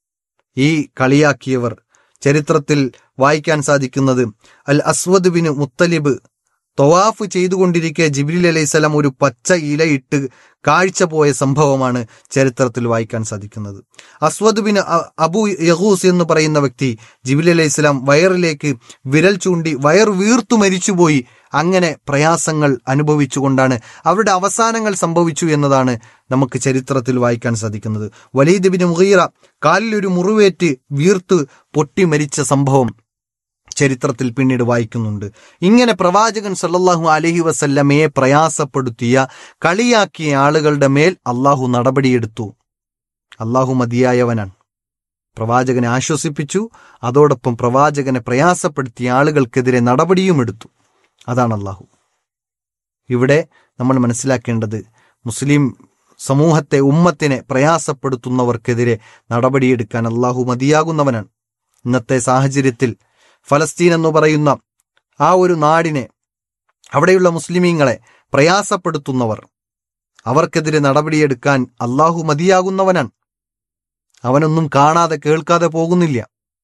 ഈ കളിയാക്കിയവർ ചരിത്രത്തിൽ വായിക്കാൻ സാധിക്കുന്നത് അൽ അസ്വദ് ബിൻ മുത്തലിബ് തൊവാഫ് ചെയ്തുകൊണ്ടിരിക്കെ ജിബ്രീൽ അലൈഹിസ്സലാം ഒരു പച്ച ഇലയിട്ട് കാഴ്ച പോയ സംഭവമാണ് ചരിത്രത്തിൽ വായിക്കാൻ സാധിക്കുന്നത് അസ്വദ് ബിൻ അ- അബു യഹൂസ് എന്ന് പറയുന്ന വ്യക്തി ജിബിലി അലൈഹി സ്വലാം വയറിലേക്ക് വിരൽ ചൂണ്ടി വയർ വീർത്തു മരിച്ചുപോയി അങ്ങനെ പ്രയാസങ്ങൾ അനുഭവിച്ചുകൊണ്ടാണ് അവരുടെ അവസാനങ്ങൾ സംഭവിച്ചു എന്നതാണ് നമുക്ക് ചരിത്രത്തിൽ വായിക്കാൻ സാധിക്കുന്നത് വലീദ് ബിൻ മുഹീറ കാലിൽ ഒരു മുറിവേറ്റ് വീർത്ത് പൊട്ടി മരിച്ച സംഭവം ചരിത്രത്തിൽ പിന്നീട് വായിക്കുന്നുണ്ട് ഇങ്ങനെ പ്രവാചകൻ സല്ലല്ലാഹു അലൈഹി വസല്ലമയെ പ്രയാസപ്പെടുത്തിയ കളിയാക്കിയ ആളുകളുടെ മേൽ അള്ളാഹു നടപടിയെടുത്തു അള്ളാഹു മതിയായവനാണ് പ്രവാചകനെ ആശ്വസിപ്പിച്ചു അതോടൊപ്പം പ്രവാചകനെ പ്രയാസപ്പെടുത്തിയ ആളുകൾക്കെതിരെ നടപടിയും എടുത്തു അതാണ് അള്ളാഹു ഇവിടെ നമ്മൾ മനസ്സിലാക്കേണ്ടത് മുസ്ലിം സമൂഹത്തെ ഉമ്മത്തിനെ പ്രയാസപ്പെടുത്തുന്നവർക്കെതിരെ നടപടിയെടുക്കാൻ അള്ളാഹു മതിയാകുന്നവനാണ് ഇന്നത്തെ സാഹചര്യത്തിൽ ഫലസ്തീൻ എന്ന് പറയുന്ന ആ ഒരു നാടിനെ അവിടെയുള്ള മുസ്ലിമീങ്ങളെ പ്രയാസപ്പെടുത്തുന്നവർ അവർക്കെതിരെ നടപടിയെടുക്കാൻ അള്ളാഹു മതിയാകുന്നവനാണ് അവനൊന്നും കാണാതെ കേൾക്കാതെ പോകുന്നില്ല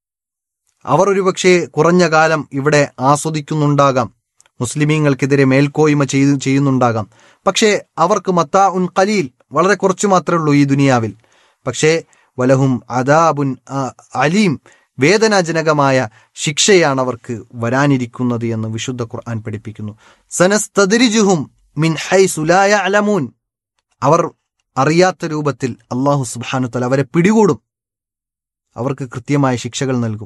അവർ ഒരുപക്ഷെ കുറഞ്ഞ കാലം ഇവിടെ ആസ്വദിക്കുന്നുണ്ടാകാം മുസ്ലിമീങ്ങൾക്കെതിരെ മേൽക്കോയ്മ ചെയ്തു ചെയ്യുന്നുണ്ടാകാം പക്ഷേ അവർക്ക് മത്താ ഉൻ കലീൽ വളരെ കുറച്ചു മാത്രമേ ഉള്ളൂ ഈ ദുനിയാവിൽ പക്ഷേ വലഹും അദാബുൻ അ- അലീം വേദനാജനകമായ ശിക്ഷയാണ് അവർക്ക് വരാനിരിക്കുന്നത് എന്ന് വിശുദ്ധ ഖുർആൻ പഠിപ്പിക്കുന്നു സനസ്തദരിജുഹും മിൻ ഹൈസു ലാ യഅലമൂൻ അവർ അറിയാത്ത രൂപത്തിൽ അള്ളാഹു സുബ്ഹാനു തആല അവരെ പിടികൂടും അവർക്ക് കൃത്യമായ ശിക്ഷകൾ നൽകും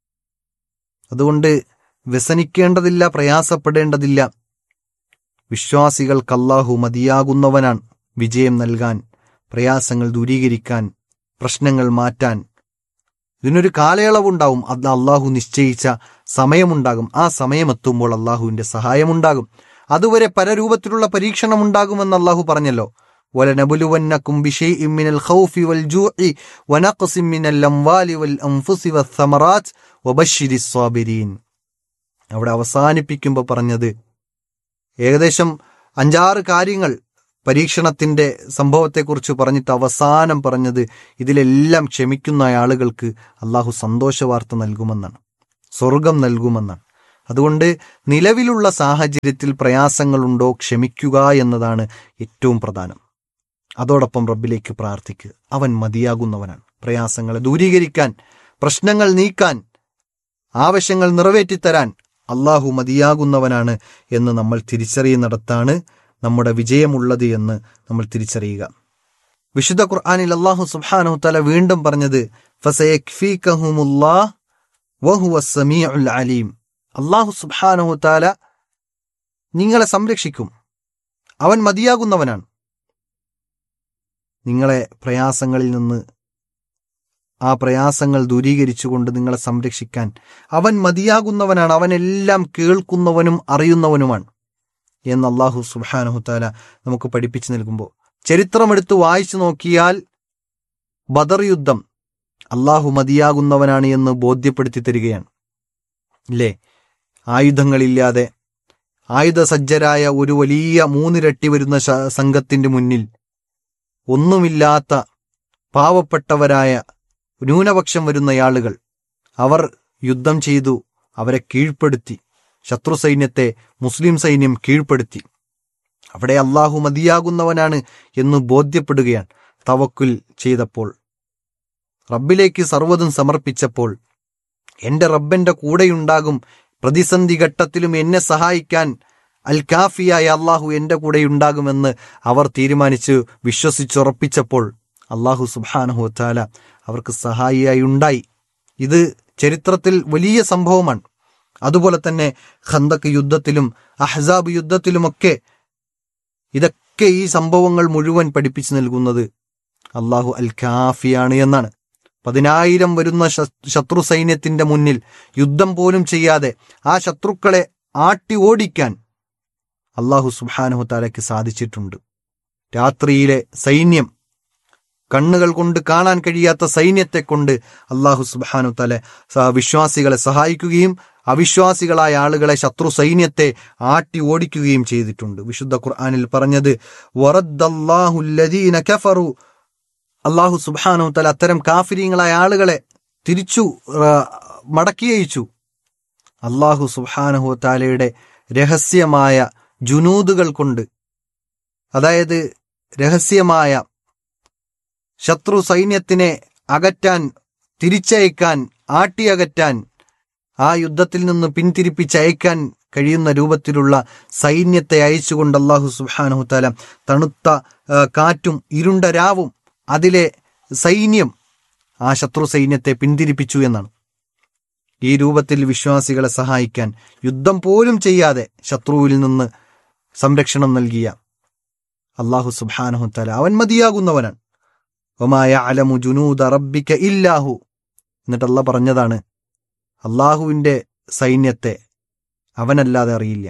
അതുകൊണ്ട് വ്യസനിക്കേണ്ടതില്ല പ്രയാസപ്പെടേണ്ടതില്ല വിശ്വാസികൾക്ക് അള്ളാഹു മതിയാകുന്നവനാണ് വിജയം നൽകാൻ പ്രയാസങ്ങൾ ദൂരീകരിക്കാൻ പ്രശ്നങ്ങൾ മാറ്റാൻ ഇതിനൊരു കാലയളവുണ്ടാവും അത് അള്ളാഹു നിശ്ചയിച്ച സമയമുണ്ടാകും ആ സമയമെത്തുമ്പോൾ അള്ളാഹുവിന്റെ സഹായമുണ്ടാകും അതുവരെ പല രൂപത്തിലുള്ള പരീക്ഷണം ഉണ്ടാകുമെന്ന് അള്ളാഹു പറഞ്ഞല്ലോ ولنبلونكم بشيء من الخوف والجوع ونقص من الأموال والأنفس والثمرات وبشر الصابرين അവിടെ അവസാനിപ്പിക്കുമ്പോൾ പറഞ്ഞത് ഏകദേശം അഞ്ചാറ് കാര്യങ്ങൾ പരീക്ഷണത്തിന്റെ സംഭവത്തെക്കുറിച്ച് പറഞ്ഞിട്ട് അവസാനം പറഞ്ഞത് ഇതിലെല്ലാം ക്ഷമിക്കുന്ന ആളുകൾക്ക് അള്ളാഹു സന്തോഷവാർത്ത നൽകുമെന്നാണ് സ്വർഗം നൽകുമെന്നാണ് അതുകൊണ്ട് നിലവിലുള്ള സാഹചര്യത്തിൽ പ്രയാസങ്ങളുണ്ടോ ക്ഷമിക്കുക എന്നതാണ് ഏറ്റവും പ്രധാനം അതോടൊപ്പം റബ്ബിലേക്ക് പ്രാർത്ഥിക്കുക അവൻ മതിയാകുന്നവനാണ് പ്രയാസങ്ങളെ ദൂരീകരിക്കാൻ പ്രശ്നങ്ങൾ നീക്കാൻ ആവശ്യങ്ങൾ നിറവേറ്റിത്തരാൻ അള്ളാഹു മതിയാകുന്നവനാണ് എന്ന് നമ്മൾ തിരിച്ചറിയുന്നിടത്താണ് നമ്മുടെ വിജയമുള്ളത് എന്ന് നമ്മൾ തിരിച്ചറിയുക വിശുദ്ധ ഖുർആനിൽ അള്ളാഹു സുബ്ഹാനഹു തആല വീണ്ടും പറഞ്ഞത് ഫസയക്ഫീകഹുമുല്ലാഹ് വഹുവ സമീഉൽ അലീം അള്ളാഹു സുബ്ഹാനഹു തആല നിങ്ങളെ സംരക്ഷിക്കും അവൻ മതിയാകുന്നവനാണ് നിങ്ങളെ പ്രയാസങ്ങളിൽ നിന്ന് ആ പ്രയാസങ്ങൾ ദൂരീകരിച്ചുകൊണ്ട് നിങ്ങളെ സംരക്ഷിക്കാൻ അവൻ മതിയാകുന്നവനാണ് അവനെല്ലാം കേൾക്കുന്നവനും അറിയുന്നവനുമാണ് എന്ന് അള്ളാഹു സുബാനഹു താല നമുക്ക് പഠിപ്പിച്ചു നൽകുമ്പോൾ ചരിത്രമെടുത്ത് വായിച്ചു നോക്കിയാൽ ബദർ യുദ്ധം അള്ളാഹു മതിയാകുന്നവനാണ് എന്ന് ബോധ്യപ്പെടുത്തി തരികയാണ് ഇല്ലേ ആയുധങ്ങളില്ലാതെ ആയുധസജ്ജരായ ഒരു വലിയ മൂന്നിരട്ടി വരുന്ന ശ- സംഘത്തിന്റെ മുന്നിൽ ഒന്നുമില്ലാത്ത പാവപ്പെട്ടവരായ ന്യൂനപക്ഷം വരുന്ന ആളുകൾ അവർ യുദ്ധം ചെയ്തു അവരെ കീഴ്പ്പെടുത്തി ശത്രു സൈന്യത്തെ മുസ്ലിം സൈന്യം കീഴ്പ്പെടുത്തി അവിടെ അള്ളാഹു മതിയാകുന്നവനാണ് എന്ന് ബോധ്യപ്പെടുകയാണ് തവക്കുൽ ചെയ്തപ്പോൾ റബ്ബിലേക്ക് സർവ്വതും സമർപ്പിച്ചപ്പോൾ എന്റെ റബ്ബന്റെ കൂടെയുണ്ടാകും പ്രതിസന്ധി ഘട്ടത്തിലും എന്നെ സഹായിക്കാൻ അൽ കാഫിയായ അള്ളാഹു എന്റെ കൂടെയുണ്ടാകുമെന്ന് അവർ തീരുമാനിച്ച് വിശ്വസിച്ചുറപ്പിച്ചപ്പോൾ അള്ളാഹു സുബാനഹു താല അവർക്ക് സഹായിയായി ഉണ്ടായി ഇത് ചരിത്രത്തിൽ വലിയ സംഭവമാണ് അതുപോലെ തന്നെ ഖന്തക്ക് യുദ്ധത്തിലും അഹ്സാബ് യുദ്ധത്തിലുമൊക്കെ ഇതൊക്കെ ഈ സംഭവങ്ങൾ മുഴുവൻ പഠിപ്പിച്ചു നൽകുന്നത് അള്ളാഹു അൽ കാഫിയാണ് എന്നാണ് പതിനായിരം വരുന്ന ശ- ശത്രു സൈന്യത്തിന്റെ മുന്നിൽ യുദ്ധം പോലും ചെയ്യാതെ ആ ശത്രുക്കളെ ആട്ടി ഓടിക്കാൻ അള്ളാഹു സുബാനഹു താലയ്ക്ക് സാധിച്ചിട്ടുണ്ട് രാത്രിയിലെ സൈന്യം കണ്ണുകൾ കൊണ്ട് കാണാൻ കഴിയാത്ത സൈന്യത്തെ കൊണ്ട് അള്ളാഹു സുബാനു തല വിശ്വാസികളെ സഹായിക്കുകയും അവിശ്വാസികളായ ആളുകളെ ശത്രു സൈന്യത്തെ ആട്ടി ഓടിക്കുകയും ചെയ്തിട്ടുണ്ട് വിശുദ്ധ ഖുർആനിൽ പറഞ്ഞത് വറദ്ദല്ലാഹുല്ലദീന കഫറു അള്ളാഹു സുബാനു തല അത്തരം കാഫിര്യങ്ങളായ ആളുകളെ തിരിച്ചു ആ, മടക്കി അയച്ചു അള്ളാഹു സുബാനഹു താലയുടെ രഹസ്യമായ ജുനൂദുകൾ കൊണ്ട് അതായത് രഹസ്യമായ ശത്രു സൈന്യത്തിനെ അകറ്റാൻ തിരിച്ചയക്കാൻ ആട്ടിയകറ്റാൻ ആ യുദ്ധത്തിൽ നിന്ന് പിന്തിരിപ്പിച്ചയക്കാൻ കഴിയുന്ന രൂപത്തിലുള്ള സൈന്യത്തെ അയച്ചുകൊണ്ട് അള്ളാഹു സുബാനഹു താല തണുത്ത ആ, കാറ്റും ഇരുണ്ട രാവും അതിലെ സൈന്യം ആ ശത്രു സൈന്യത്തെ പിന്തിരിപ്പിച്ചു എന്നാണ് ഈ രൂപത്തിൽ വിശ്വാസികളെ സഹായിക്കാൻ യുദ്ധം പോലും ചെയ്യാതെ ശത്രുവിൽ നിന്ന് സംരക്ഷണം നൽകിയ അള്ളാഹു സുബാനഹു താല അവൻ മതിയാകുന്നവനാണ് ഒമായ അലമു ജുനൂദ റബ്ബിക്ക ഇല്ലാഹു എന്നിട്ട് അല്ല പറഞ്ഞതാണ് അള്ളാഹുവിന്റെ സൈന്യത്തെ അവനല്ലാതെ അറിയില്ല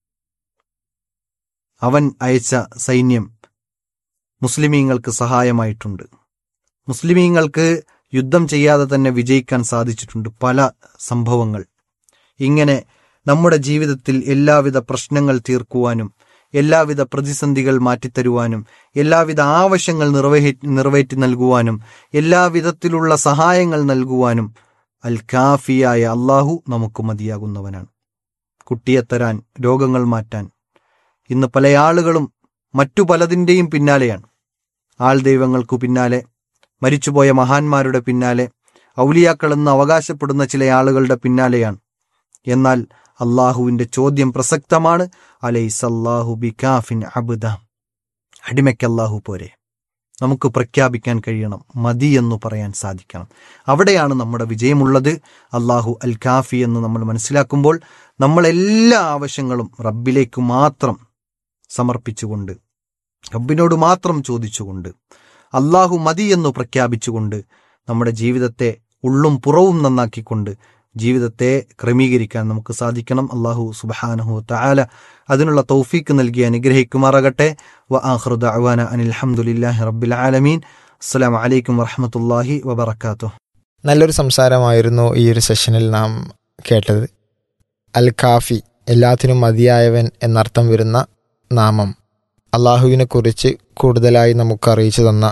അവൻ അയച്ച സൈന്യം മുസ്ലിമീങ്ങൾക്ക് സഹായമായിട്ടുണ്ട് മുസ്ലിമീങ്ങൾക്ക് യുദ്ധം ചെയ്യാതെ തന്നെ വിജയിക്കാൻ സാധിച്ചിട്ടുണ്ട് പല സംഭവങ്ങൾ ഇങ്ങനെ നമ്മുടെ ജീവിതത്തിൽ എല്ലാവിധ പ്രശ്നങ്ങൾ തീർക്കുവാനും എല്ലാവിധ പ്രതിസന്ധികൾ മാറ്റിത്തരുവാനും എല്ലാവിധ ആവശ്യങ്ങൾ നിറവേറ്റി നിറവേറ്റി നൽകുവാനും എല്ലാവിധത്തിലുള്ള സഹായങ്ങൾ നൽകുവാനും അൽ കാഫിയായ അള്ളാഹു നമുക്ക് മതിയാകുന്നവനാണ് കുട്ടിയെ തരാൻ രോഗങ്ങൾ മാറ്റാൻ ഇന്ന് പല ആളുകളും മറ്റു പലതിൻ്റെയും പിന്നാലെയാണ് ആൾ ദൈവങ്ങൾക്കു പിന്നാലെ മരിച്ചുപോയ മഹാന്മാരുടെ പിന്നാലെ ഔലിയാക്കളെന്ന് അവകാശപ്പെടുന്ന ചില ആളുകളുടെ പിന്നാലെയാണ് എന്നാൽ അള്ളാഹുവിന്റെ ചോദ്യം പ്രസക്തമാണ് അലൈസല്ലാഹു ബികാഫിൻ അബുദ അടിമയ്ക്ക് അള്ളാഹു പോരെ നമുക്ക് പ്രഖ്യാപിക്കാൻ കഴിയണം മതി എന്ന് പറയാൻ സാധിക്കണം അവിടെയാണ് നമ്മുടെ വിജയമുള്ളത് അള്ളാഹു അൽ കാഫി എന്ന് നമ്മൾ മനസ്സിലാക്കുമ്പോൾ നമ്മൾ എല്ലാ ആവശ്യങ്ങളും റബ്ബിലേക്ക് മാത്രം സമർപ്പിച്ചുകൊണ്ട് റബ്ബിനോട് മാത്രം ചോദിച്ചുകൊണ്ട് അള്ളാഹു മതി എന്ന് പ്രഖ്യാപിച്ചുകൊണ്ട് നമ്മുടെ ജീവിതത്തെ ഉള്ളും പുറവും നന്നാക്കിക്കൊണ്ട് ജീവിതത്തെ ക്രമീകരിക്കാൻ നമുക്ക് സാധിക്കണം അള്ളാഹു സുബഹാനഹു തആല അതിനുള്ള തൗഫീക്ക് നൽകി അനുഗ്രഹിക്കുമാറാകട്ടെ വ ആഖിറു ദഅവാന അനിൽ ഹംദുലില്ലാഹി റബ്ബിൽ ആലമീൻ അസ്സലാമു അലൈക്കും വറഹ്മത്തുള്ളാഹി വബറകാതുഹു നല്ലൊരു സംസാരമായിരുന്നു ഈ ഒരു സെഷനിൽ നാം കേട്ടത് അൽ കാഫി എല്ലാത്തിനും മതിയായവൻ എന്നർത്ഥം വരുന്ന നാമം അള്ളാഹുവിനെ കുറിച്ച് കൂടുതലായി നമുക്ക് അറിയിച്ചു തന്ന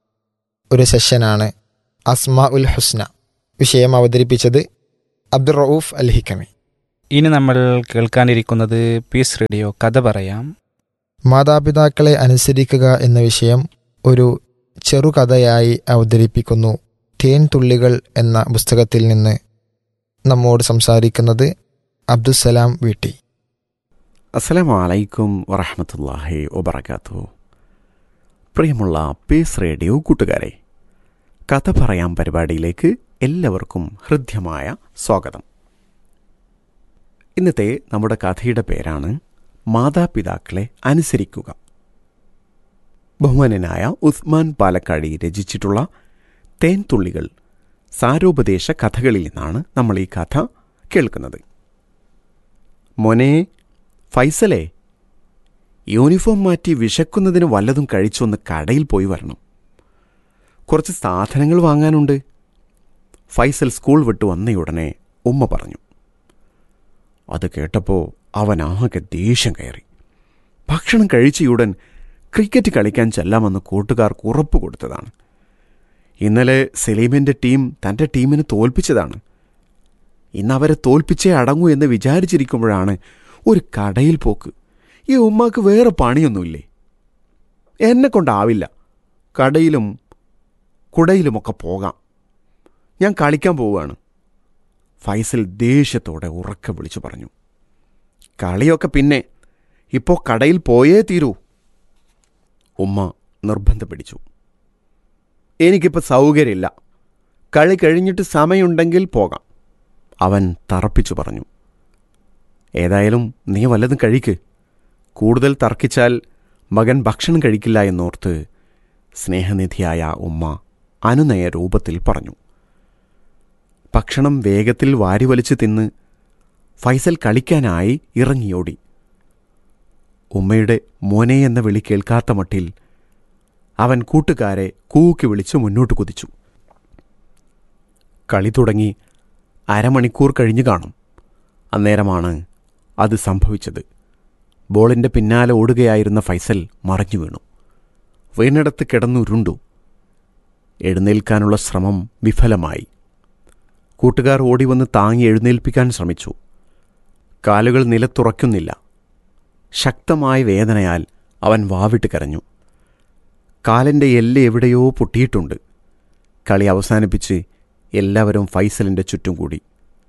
ഒരു സെഷനാണ് അസ്മാ ഉൽ ഹുസ്ന വിഷയം അവതരിപ്പിച്ചത് അബ്ദുൾ റൌഫ് അൽ ഹിക്കമി ഇനി നമ്മൾ കേൾക്കാനിരിക്കുന്നത് പീസ് റേഡിയോ കഥ പറയാം മാതാപിതാക്കളെ അനുസരിക്കുക എന്ന വിഷയം ഒരു ചെറുകഥയായി അവതരിപ്പിക്കുന്നു തേൻ തുള്ളികൾ എന്ന പുസ്തകത്തിൽ നിന്ന് നമ്മോട് സംസാരിക്കുന്നത് അബ്ദുസലാം വീട്ടി അസ്സലാമു അലൈക്കും വറഹമത്തല്ലാഹി വബർക്കാത്തു പ്രിയമുള്ള പീസ് റേഡിയോ കൂട്ടുകാരെ കഥ പറയാം പരിപാടിയിലേക്ക് എല്ലാവർക്കും ഹൃദ്യമായ സ്വാഗതം ഇന്നത്തെ നമ്മുടെ കഥയുടെ പേരാണ് മാതാപിതാക്കളെ അനുസരിക്കുക ബഹുമാനനായ ഉസ്മാൻ പാലക്കാടി രചിച്ചിട്ടുള്ള തേൻതുള്ളികൾ സാരോപദേശ കഥകളിൽ നിന്നാണ് നമ്മൾ ഈ കഥ കേൾക്കുന്നത് മോനെ ഫൈസലേ യൂണിഫോം മാറ്റി വിശക്കുന്നതിന് വല്ലതും കഴിച്ചൊന്ന് കടയിൽ പോയി വരണം കുറച്ച് സാധനങ്ങൾ വാങ്ങാനുണ്ട് ഫൈസൽ സ്കൂൾ വിട്ട് വന്നയുടനെ ഉമ്മ പറഞ്ഞു അത് കേട്ടപ്പോൾ അവൻ ആകെ ദേഷ്യം കയറി ഭക്ഷണം കഴിച്ചയുടൻ ക്രിക്കറ്റ് കളിക്കാൻ ചെല്ലാമെന്ന് കൂട്ടുകാർക്ക് ഉറപ്പ് കൊടുത്തതാണ് ഇന്നലെ സലീമിൻ്റെ ടീം തൻ്റെ ടീമിനെ തോൽപ്പിച്ചതാണ് ഇന്ന് അവരെ തോൽപ്പിച്ചേ അടങ്ങൂ എന്ന് വിചാരിച്ചിരിക്കുമ്പോഴാണ് ഒരു കടയിൽ പോക്ക് ഈ ഉമ്മാക്ക് വേറെ പണിയൊന്നുമില്ലേ എന്നെ കൊണ്ടാവില്ല കടയിലും കുടയിലുമൊക്കെ പോകാം ഞാൻ കളിക്കാൻ പോവുകയാണ് ഫൈസൽ ദേഷ്യത്തോടെ ഉറക്കെ വിളിച്ചു പറഞ്ഞു കളിയൊക്കെ പിന്നെ ഇപ്പോൾ കടയിൽ പോയേ തീരൂ ഉമ്മ നിർബന്ധം പിടിച്ചു എനിക്കിപ്പോൾ സൗകര്യമില്ല കളി കഴിഞ്ഞിട്ട് സമയമുണ്ടെങ്കിൽ പോകാം അവൻ തറപ്പിച്ചു പറഞ്ഞു ഏതായാലും നീ വല്ലതും കഴിക്ക് കൂടുതൽ തർക്കിച്ചാൽ മകൻ ഭക്ഷണം കഴിക്കില്ല എന്നോർത്ത് സ്നേഹനിധിയായ ഉമ്മ അനുനയ രൂപത്തിൽ പറഞ്ഞു ഭക്ഷണം വേഗത്തിൽ വാരിവലിച്ച് തിന്ന് ഫൈസൽ കളിക്കാനായി ഇറങ്ങിയോടി ഉമ്മയുടെ മോനെ എന്ന വിളി കേൾക്കാത്ത മട്ടിൽ അവൻ കൂട്ടുകാരെ കൂക്കി വിളിച്ച് മുന്നോട്ട് കുതിച്ചു കളി തുടങ്ങി അരമണിക്കൂർ കഴിഞ്ഞു കാണും അന്നേരമാണ് അത് സംഭവിച്ചത് ബോളിൻ്റെ പിന്നാലെ ഓടുകയായിരുന്ന ഫൈസൽ മറഞ്ഞു വീണു വീണിടത്ത് കിടന്നുരുണ്ടു എഴുന്നേൽക്കാനുള്ള ശ്രമം വിഫലമായി കൂട്ടുകാർ ഓടിവന്ന് താങ്ങി എഴുന്നേൽപ്പിക്കാൻ ശ്രമിച്ചു കാലുകൾ നിലത്തുറയ്ക്കുന്നില്ല ശക്തമായ വേദനയാൽ അവൻ വാവിട്ട് കരഞ്ഞു കാലിൻ്റെ എല്ല് എവിടെയോ പൊട്ടിയിട്ടുണ്ട് കളി അവസാനിപ്പിച്ച് എല്ലാവരും ഫൈസലിൻ്റെ ചുറ്റും കൂടി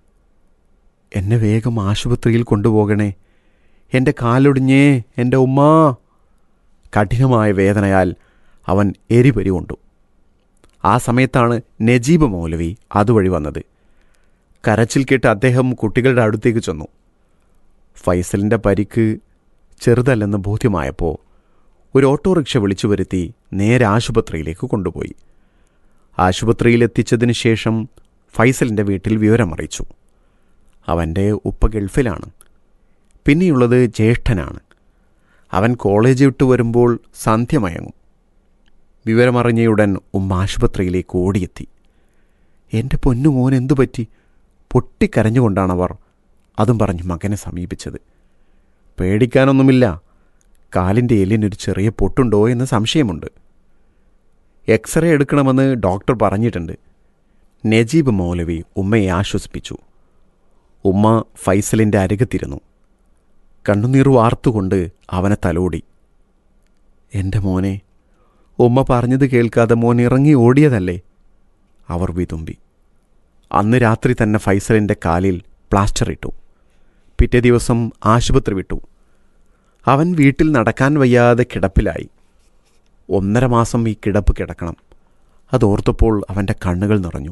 എന്നെ വേഗം ആശുപത്രിയിൽ കൊണ്ടുപോകണേ എൻ്റെ കാലൊടിഞ്ഞേ എൻ്റെ ഉമ്മാ കഠിനമായ വേദനയാൽ അവൻ എരിപരി കൊണ്ടു ആ സമയത്താണ് നജീബ് മൗലവി അതുവഴി വന്നത് കരച്ചിൽ കേട്ട് അദ്ദേഹം കുട്ടികളുടെ അടുത്തേക്ക് ചെന്നു ഫൈസലിൻ്റെ പരിക്ക് ചെറുതല്ലെന്ന് ബോധ്യമായപ്പോൾ ഒരു ഓട്ടോറിക്ഷ വിളിച്ചു വരുത്തി നേരെ ആശുപത്രിയിലേക്ക് കൊണ്ടുപോയി ആശുപത്രിയിൽ എത്തിച്ചതിന് ശേഷം ഫൈസലിൻ്റെ വീട്ടിൽ വിവരമറിയിച്ചു അവൻ്റെ ഉപ്പ ഗൾഫിലാണ് പിന്നെയുള്ളത് ജ്യേഷ്ഠനാണ് അവൻ കോളേജ് വിട്ടു വരുമ്പോൾ സന്ധ്യ മയങ്ങും വിവരമറിഞ്ഞയുടൻ ഉമ്മ ആശുപത്രിയിലേക്ക് ഓടിയെത്തി എൻ്റെ പൊന്നു മോൻ എന്തു പറ്റി പൊട്ടിക്കരഞ്ഞുകൊണ്ടാണവർ അതും പറഞ്ഞ് മകനെ സമീപിച്ചത് പേടിക്കാനൊന്നുമില്ല കാലിൻ്റെ എല്ലിനൊരു ചെറിയ പൊട്ടുണ്ടോ എന്ന് സംശയമുണ്ട് എക്സ്റേ എടുക്കണമെന്ന് ഡോക്ടർ പറഞ്ഞിട്ടുണ്ട് നജീബ് മൗലവി ഉമ്മയെ ആശ്വസിപ്പിച്ചു ഉമ്മ ഫൈസലിൻ്റെ അരികത്തിരുന്നു കണ്ണുനീർ വാർത്തുകൊണ്ട് അവനെ തലോടി എൻ്റെ മോനെ ഉമ്മ പറഞ്ഞത് കേൾക്കാതെ മോൻ ഇറങ്ങി ഓടിയതല്ലേ അവർ വിതുമ്പി അന്ന് രാത്രി തന്നെ ഫൈസലിൻ്റെ കാലിൽ പ്ലാസ്റ്റർ ഇട്ടു പിറ്റേ ദിവസം ആശുപത്രി വിട്ടു അവൻ വീട്ടിൽ നടക്കാൻ വയ്യാതെ കിടപ്പിലായി ഒന്നര മാസം ഈ കിടപ്പ് കിടക്കണം അതോർത്തപ്പോൾ അവൻ്റെ കണ്ണുകൾ നിറഞ്ഞു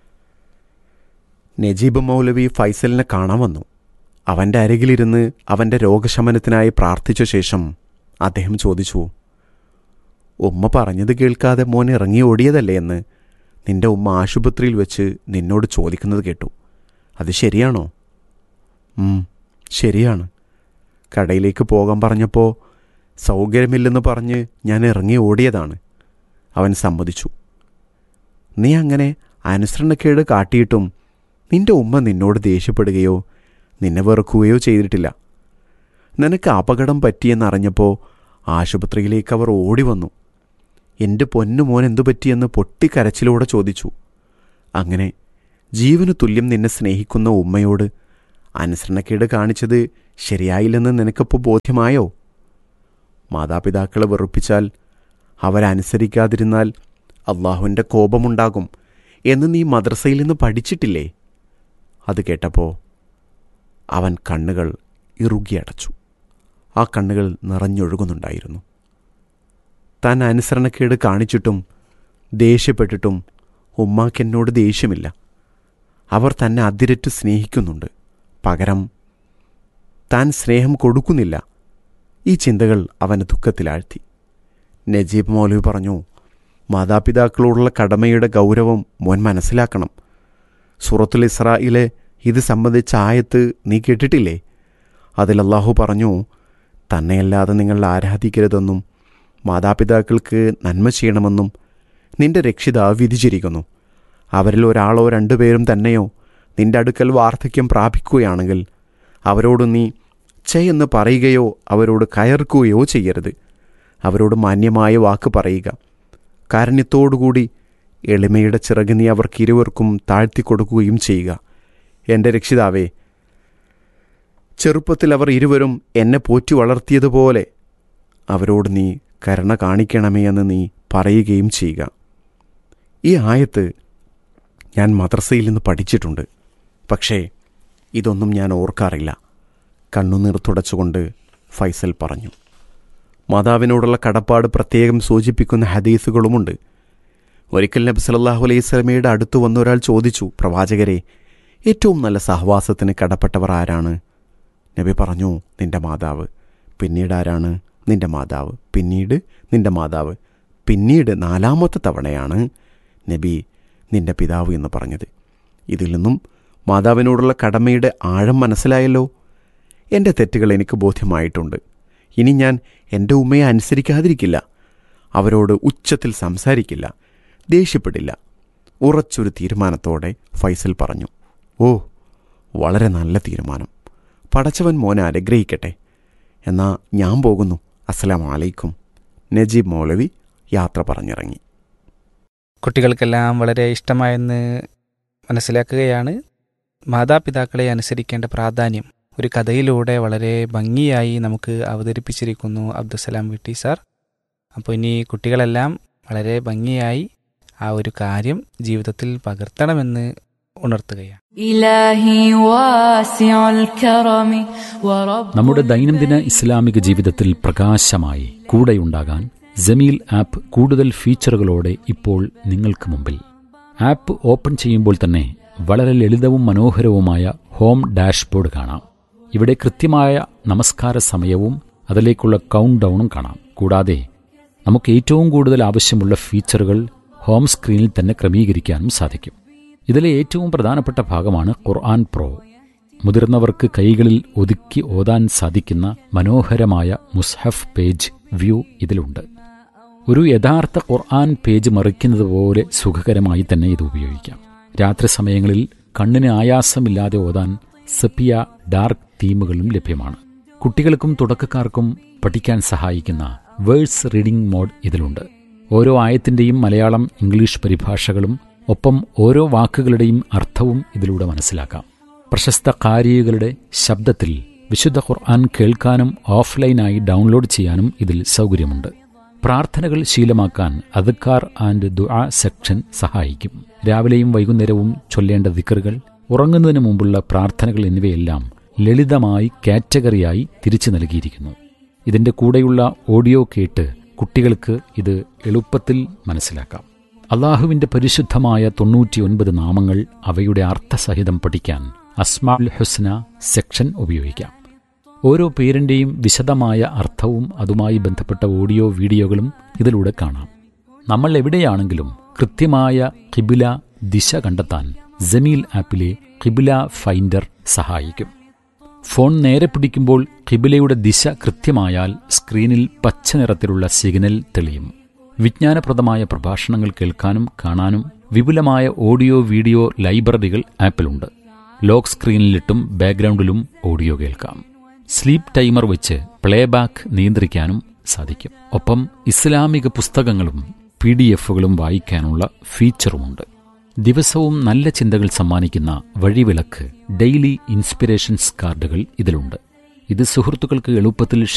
നജീബ് മൗലവി ഫൈസലിനെ കാണാൻ വന്നു അവൻ്റെ അരികിലിരുന്ന് അവൻ്റെ രോഗശമനത്തിനായി പ്രാർത്ഥിച്ച ശേഷം അദ്ദേഹം ചോദിച്ചു ഉമ്മ പറഞ്ഞത് കേൾക്കാതെ മോൻ ഇറങ്ങി ഓടിയതല്ലേ എന്ന് നിന്റെ ഉമ്മ ആശുപത്രിയിൽ വെച്ച് നിന്നോട് ചോദിക്കുന്നത് കേട്ടു അത് ശരിയാണോ ഉം, ശരിയാണ് കടയിലേക്ക് പോകാൻ പറഞ്ഞപ്പോൾ സൗകര്യമില്ലെന്ന് പറഞ്ഞ് ഞാൻ ഇറങ്ങി ഓടിയതാണ് അവൻ സമ്മതിച്ചു നീ അങ്ങനെ അനുസരണക്കേട് കാട്ടിയിട്ടും നിന്റെ ഉമ്മ നിന്നോട് ദേഷ്യപ്പെടുകയോ നിന്നെ വെറുക്കുകയോ ചെയ്തിട്ടില്ല നിനക്ക് അപകടം പറ്റിയെന്നറിഞ്ഞപ്പോൾ ആശുപത്രിയിലേക്ക് അവർ ഓടി വന്നു എൻ്റെ പൊന്നു മോൻ എന്തു പറ്റിയെന്ന് പൊട്ടിക്കരച്ചിലൂടെ ചോദിച്ചു അങ്ങനെ ജീവന് തുല്യം നിന്നെ സ്നേഹിക്കുന്ന ഉമ്മയോട് അനുസരണക്കേട് കാണിച്ചത് ശരിയായില്ലെന്ന് നിനക്കിപ്പോൾ ബോധ്യമായോ മാതാപിതാക്കളെ വെറുപ്പിച്ചാൽ അവരനുസരിക്കാതിരുന്നാൽ അള്ളാഹുവിൻ്റെ കോപമുണ്ടാകും എന്ന് നീ മദ്രസയിൽ നിന്ന് പഠിച്ചിട്ടില്ലേ അത് കേട്ടപ്പോൾ അവൻ കണ്ണുകൾ ഇറുകിയടച്ചു ആ കണ്ണുകൾ നിറഞ്ഞൊഴുകുന്നുണ്ടായിരുന്നു താൻ അനുസരണക്കേട് കാണിച്ചിട്ടും ദേഷ്യപ്പെട്ടിട്ടും ഉമ്മാക്കെന്നോട് ദേഷ്യമില്ല അവർ തന്നെ അതിരറ്റ് സ്നേഹിക്കുന്നുണ്ട് പകരം താൻ സ്നേഹം കൊടുക്കുന്നില്ല ഈ ചിന്തകൾ അവന് ദുഃഖത്തിലാഴ്ത്തി നജീബ് മൗലവി പറഞ്ഞു മാതാപിതാക്കളോടുള്ള കടമയുടെ ഗൗരവം മോൻ മനസ്സിലാക്കണം സൂറത്തുൽ ഇസ്രായിലെ ഇത് സംബന്ധിച്ച ആയത്ത് നീ കേട്ടിട്ടില്ലേ അതിൽ അള്ളാഹു പറഞ്ഞു തന്നെയല്ലാതെ നിങ്ങൾ ആരാധിക്കരുതെന്നും മാതാപിതാക്കൾക്ക് നന്മ ചെയ്യണമെന്നും നിന്റെ രക്ഷിതാവ് വിധിച്ചിരിക്കുന്നു അവരിൽ ഒരാളോ രണ്ടുപേരും തന്നെയോ നിന്റെ അടുക്കൽ വാർദ്ധക്യം പ്രാപിക്കുകയാണെങ്കിൽ അവരോട് നീ ചെയ്യെന്ന് പറയുകയോ അവരോട് കയർക്കുകയോ ചെയ്യരുത് അവരോട് മാന്യമായ വാക്ക് പറയുക കാരുണ്യത്തോടുകൂടി എളിമയുടെ ചിറക് നീ അവർക്ക് ഇരുവർക്കും താഴ്ത്തി കൊടുക്കുകയും ചെയ്യുക എൻ്റെ രക്ഷിതാവേ ചെറുപ്പത്തിൽ അവർ ഇരുവരും എന്നെ പോറ്റി വളർത്തിയതുപോലെ അവരോട് നീ കരുണ കാണിക്കണമേ എന്ന് നീ പറയുകയും ചെയ്യുക ഈ ആയത്ത് ഞാൻ മദ്രസയിൽ നിന്ന് പഠിച്ചിട്ടുണ്ട് പക്ഷേ ഇതൊന്നും ഞാൻ ഓർക്കാറില്ല കണ്ണുനീർ തുടച്ചുകൊണ്ട് ഫൈസൽ പറഞ്ഞു മാതാവിനോടുള്ള കടപ്പാട് പ്രത്യേകം സൂചിപ്പിക്കുന്ന ഹദീസുകളുമുണ്ട് ഒരിക്കൽ നബി സല്ലല്ലാഹു അലൈഹി സ്വലമയുടെ അടുത്ത് വന്ന ഒരാൾ ചോദിച്ചു പ്രവാചകരെ ഏറ്റവും നല്ല സഹവാസത്തിന് കടപ്പെട്ടവർ ആരാണ് നബി പറഞ്ഞു നിന്റെ മാതാവ് പിന്നീട് ആരാണ് നിന്റെ മാതാവ് പിന്നീട് നിന്റെ മാതാവ് പിന്നീട് നാലാമത്തെ തവണയാണ് നബി നിന്റെ പിതാവ് എന്ന് പറഞ്ഞത് ഇതിൽ നിന്നും മാതാവിനോടുള്ള കടമയുടെ ആഴം മനസ്സിലായല്ലോ എൻ്റെ തെറ്റുകൾ എനിക്ക് ബോധ്യമായിട്ടുണ്ട് ഇനി ഞാൻ എൻ്റെ ഉമ്മയെ അനുസരിക്കാതിരിക്കില്ല അവരോട് ഉച്ചത്തിൽ സംസാരിക്കില്ല ദേഷ്യപ്പെടില്ല ഉറച്ചൊരു തീരുമാനത്തോടെ ഫൈസൽ പറഞ്ഞു ഓ വളരെ നല്ല തീരുമാനം പടച്ചവൻ മോനെ അനുഗ്രഹിക്കട്ടെ എന്നാ ഞാൻ പോകുന്നു അസ്സലാം വലൈക്കും നജീബ് മൗലവി യാത്ര പറഞ്ഞിറങ്ങി കുട്ടികൾക്കെല്ലാം വളരെ ഇഷ്ടമായെന്ന് മനസ്സിലാക്കുകയാണ് മാതാപിതാക്കളെ അനുസരിക്കേണ്ട പ്രാധാന്യം ഒരു കഥയിലൂടെ വളരെ ഭംഗിയായി നമുക്ക് അവതരിപ്പിച്ചിരിക്കുന്നു അബ്ദുസലാം വിട്ടി സാർ അപ്പോൾ ഇനി കുട്ടികളെല്ലാം വളരെ ഭംഗിയായി ആ ഒരു കാര്യം ജീവിതത്തിൽ പകർത്തണമെന്ന് ഉണർത്തുകയാണ് إلهي واسع الكرم ورب നമ്മുടെ ദൈനംദിന ഇസ്ലാമിക ജീവിതത്തിൽ പ്രകാശമായി കൂടെയുണ്ടാകാൻ ജമീൽ ആപ്പ് കൂടുതൽ ഫീച്ചറുകളോടെ ഇപ്പോൾ നിങ്ങൾക്ക് മുമ്പിൽ ആപ്പ് ഓപ്പൺ ചെയ്യുമ്പോൾ തന്നെ വളരെ ലളിതവും മനോഹരവുമായ ഹോം ഡാഷ്ബോർഡ് കാണാം ഇവിടെ കൃത്യമായ നമസ്കാര സമയവും അതിലേക്കുള്ള കൗണ്ട് ഡൗണും കാണാം കൂടാതെ നമുക്ക് ഏറ്റവും കൂടുതൽ ആവശ്യമുള്ള ഫീച്ചറുകൾ ഹോം സ്ക്രീനിൽ തന്നെ ക്രമീകരിക്കാനും സാധിക്കും ഇതിലെ ഏറ്റവും പ്രധാനപ്പെട്ട ഭാഗമാണ് ഖുർആൻ പ്രോ മുതിർന്നവർക്ക് കൈകളിൽ ഒതുക്കി ഓതാൻ സാധിക്കുന്ന മനോഹരമായ മുസ്ഹഫ് പേജ് വ്യൂ ഇതിലുണ്ട് ഒരു യഥാർത്ഥ ഖുർആൻ പേജ് മറിക്കുന്നത് പോലെ സുഖകരമായി തന്നെ ഇത് ഉപയോഗിക്കാം രാത്രി സമയങ്ങളിൽ കണ്ണിന് ആയാസമില്ലാതെ ഓതാൻ സെപ്പിയ ഡാർക്ക് തീമുകളും ലഭ്യമാണ് കുട്ടികൾക്കും തുടക്കക്കാർക്കും പഠിക്കാൻ സഹായിക്കുന്ന വേഴ്സ് റീഡിംഗ് മോഡ് ഇതിലുണ്ട് ഓരോ ആയത്തിന്റെയും മലയാളം ഇംഗ്ലീഷ് പരിഭാഷകളും ഒപ്പം ഓരോ വാക്കുകളുടെയും അർത്ഥവും ഇതിലൂടെ മനസ്സിലാക്കാം പ്രശസ്ത കാരികളുടെ ശബ്ദത്തിൽ വിശുദ്ധ ഖുർആൻ കേൾക്കാനും ഓഫ്ലൈനായി ഡൗൺലോഡ് ചെയ്യാനും ഇതിൽ സൗകര്യമുണ്ട് പ്രാർത്ഥനകൾ ശീലമാക്കാൻ അദ്ക്കാർ ആൻഡ് ദുആ സെക്ഷൻ സഹായിക്കും രാവിലെയും വൈകുന്നേരവും ചൊല്ലേണ്ട ദിക്കറുകൾ ഉറങ്ങുന്നതിന് മുമ്പുള്ള പ്രാർത്ഥനകൾ എന്നിവയെല്ലാം ലളിതമായി കാറ്റഗറിയായി തിരിച്ചു നൽകിയിരിക്കുന്നു ഇതിന്റെ കൂടെയുള്ള ഓഡിയോ കേട്ട് കുട്ടികൾക്ക് ഇത് എളുപ്പത്തിൽ മനസ്സിലാക്കാം അള്ളാഹുവിന്റെ പരിശുദ്ധമായ തൊണ്ണൂറ്റിയൊൻപത് നാമങ്ങൾ അവയുടെ അർത്ഥസഹിതം പഠിക്കാൻ അസ്മാൽ ഹുസ്ന സെക്ഷൻ ഉപയോഗിക്കാം ഓരോ പേരിന്റെയും വിശദമായ അർത്ഥവും അതുമായി ബന്ധപ്പെട്ട ഓഡിയോ വീഡിയോകളും ഇതിലൂടെ കാണാം നമ്മൾ എവിടെയാണെങ്കിലും കൃത്യമായ കിബില ദിശ കണ്ടെത്താൻ ജമീൽ ആപ്പിലെ കിബില ഫൈൻഡർ സഹായിക്കും ഫോൺ നേരെ പിടിക്കുമ്പോൾ കിബിലയുടെ ദിശ കൃത്യമായാൽ സ്ക്രീനിൽ പച്ച നിറത്തിലുള്ള സിഗ്നൽ തെളിയും വിജ്ഞാനപ്രദമായ പ്രഭാഷണങ്ങൾ കേൾക്കാനും കാണാനും വിപുലമായ ഓഡിയോ വീഡിയോ ലൈബ്രറികൾ ആപ്പിലുണ്ട് ലോക്ക് സ്ക്രീനിലിട്ടും ബാക്ക്ഗ്രൗണ്ടിലും ഓഡിയോ കേൾക്കാം സ്ലീപ്പ് ടൈമർ വെച്ച് പ്ലേബാക്ക് നിയന്ത്രിക്കാനും സാധിക്കും ഒപ്പം ഇസ്ലാമിക പുസ്തകങ്ങളും പി ഡി എഫുകളും വായിക്കാനുള്ള ഫീച്ചറുമുണ്ട് ദിവസവും നല്ല ചിന്തകൾ സമ്മാനിക്കുന്ന വഴിവിളക്ക് ഡെയിലി ഇൻസ്പിറേഷൻസ് കാർഡുകൾ ഇതിലുണ്ട് ഇത് സുഹൃത്തുക്കൾക്ക് എളുപ്പത്തിൽ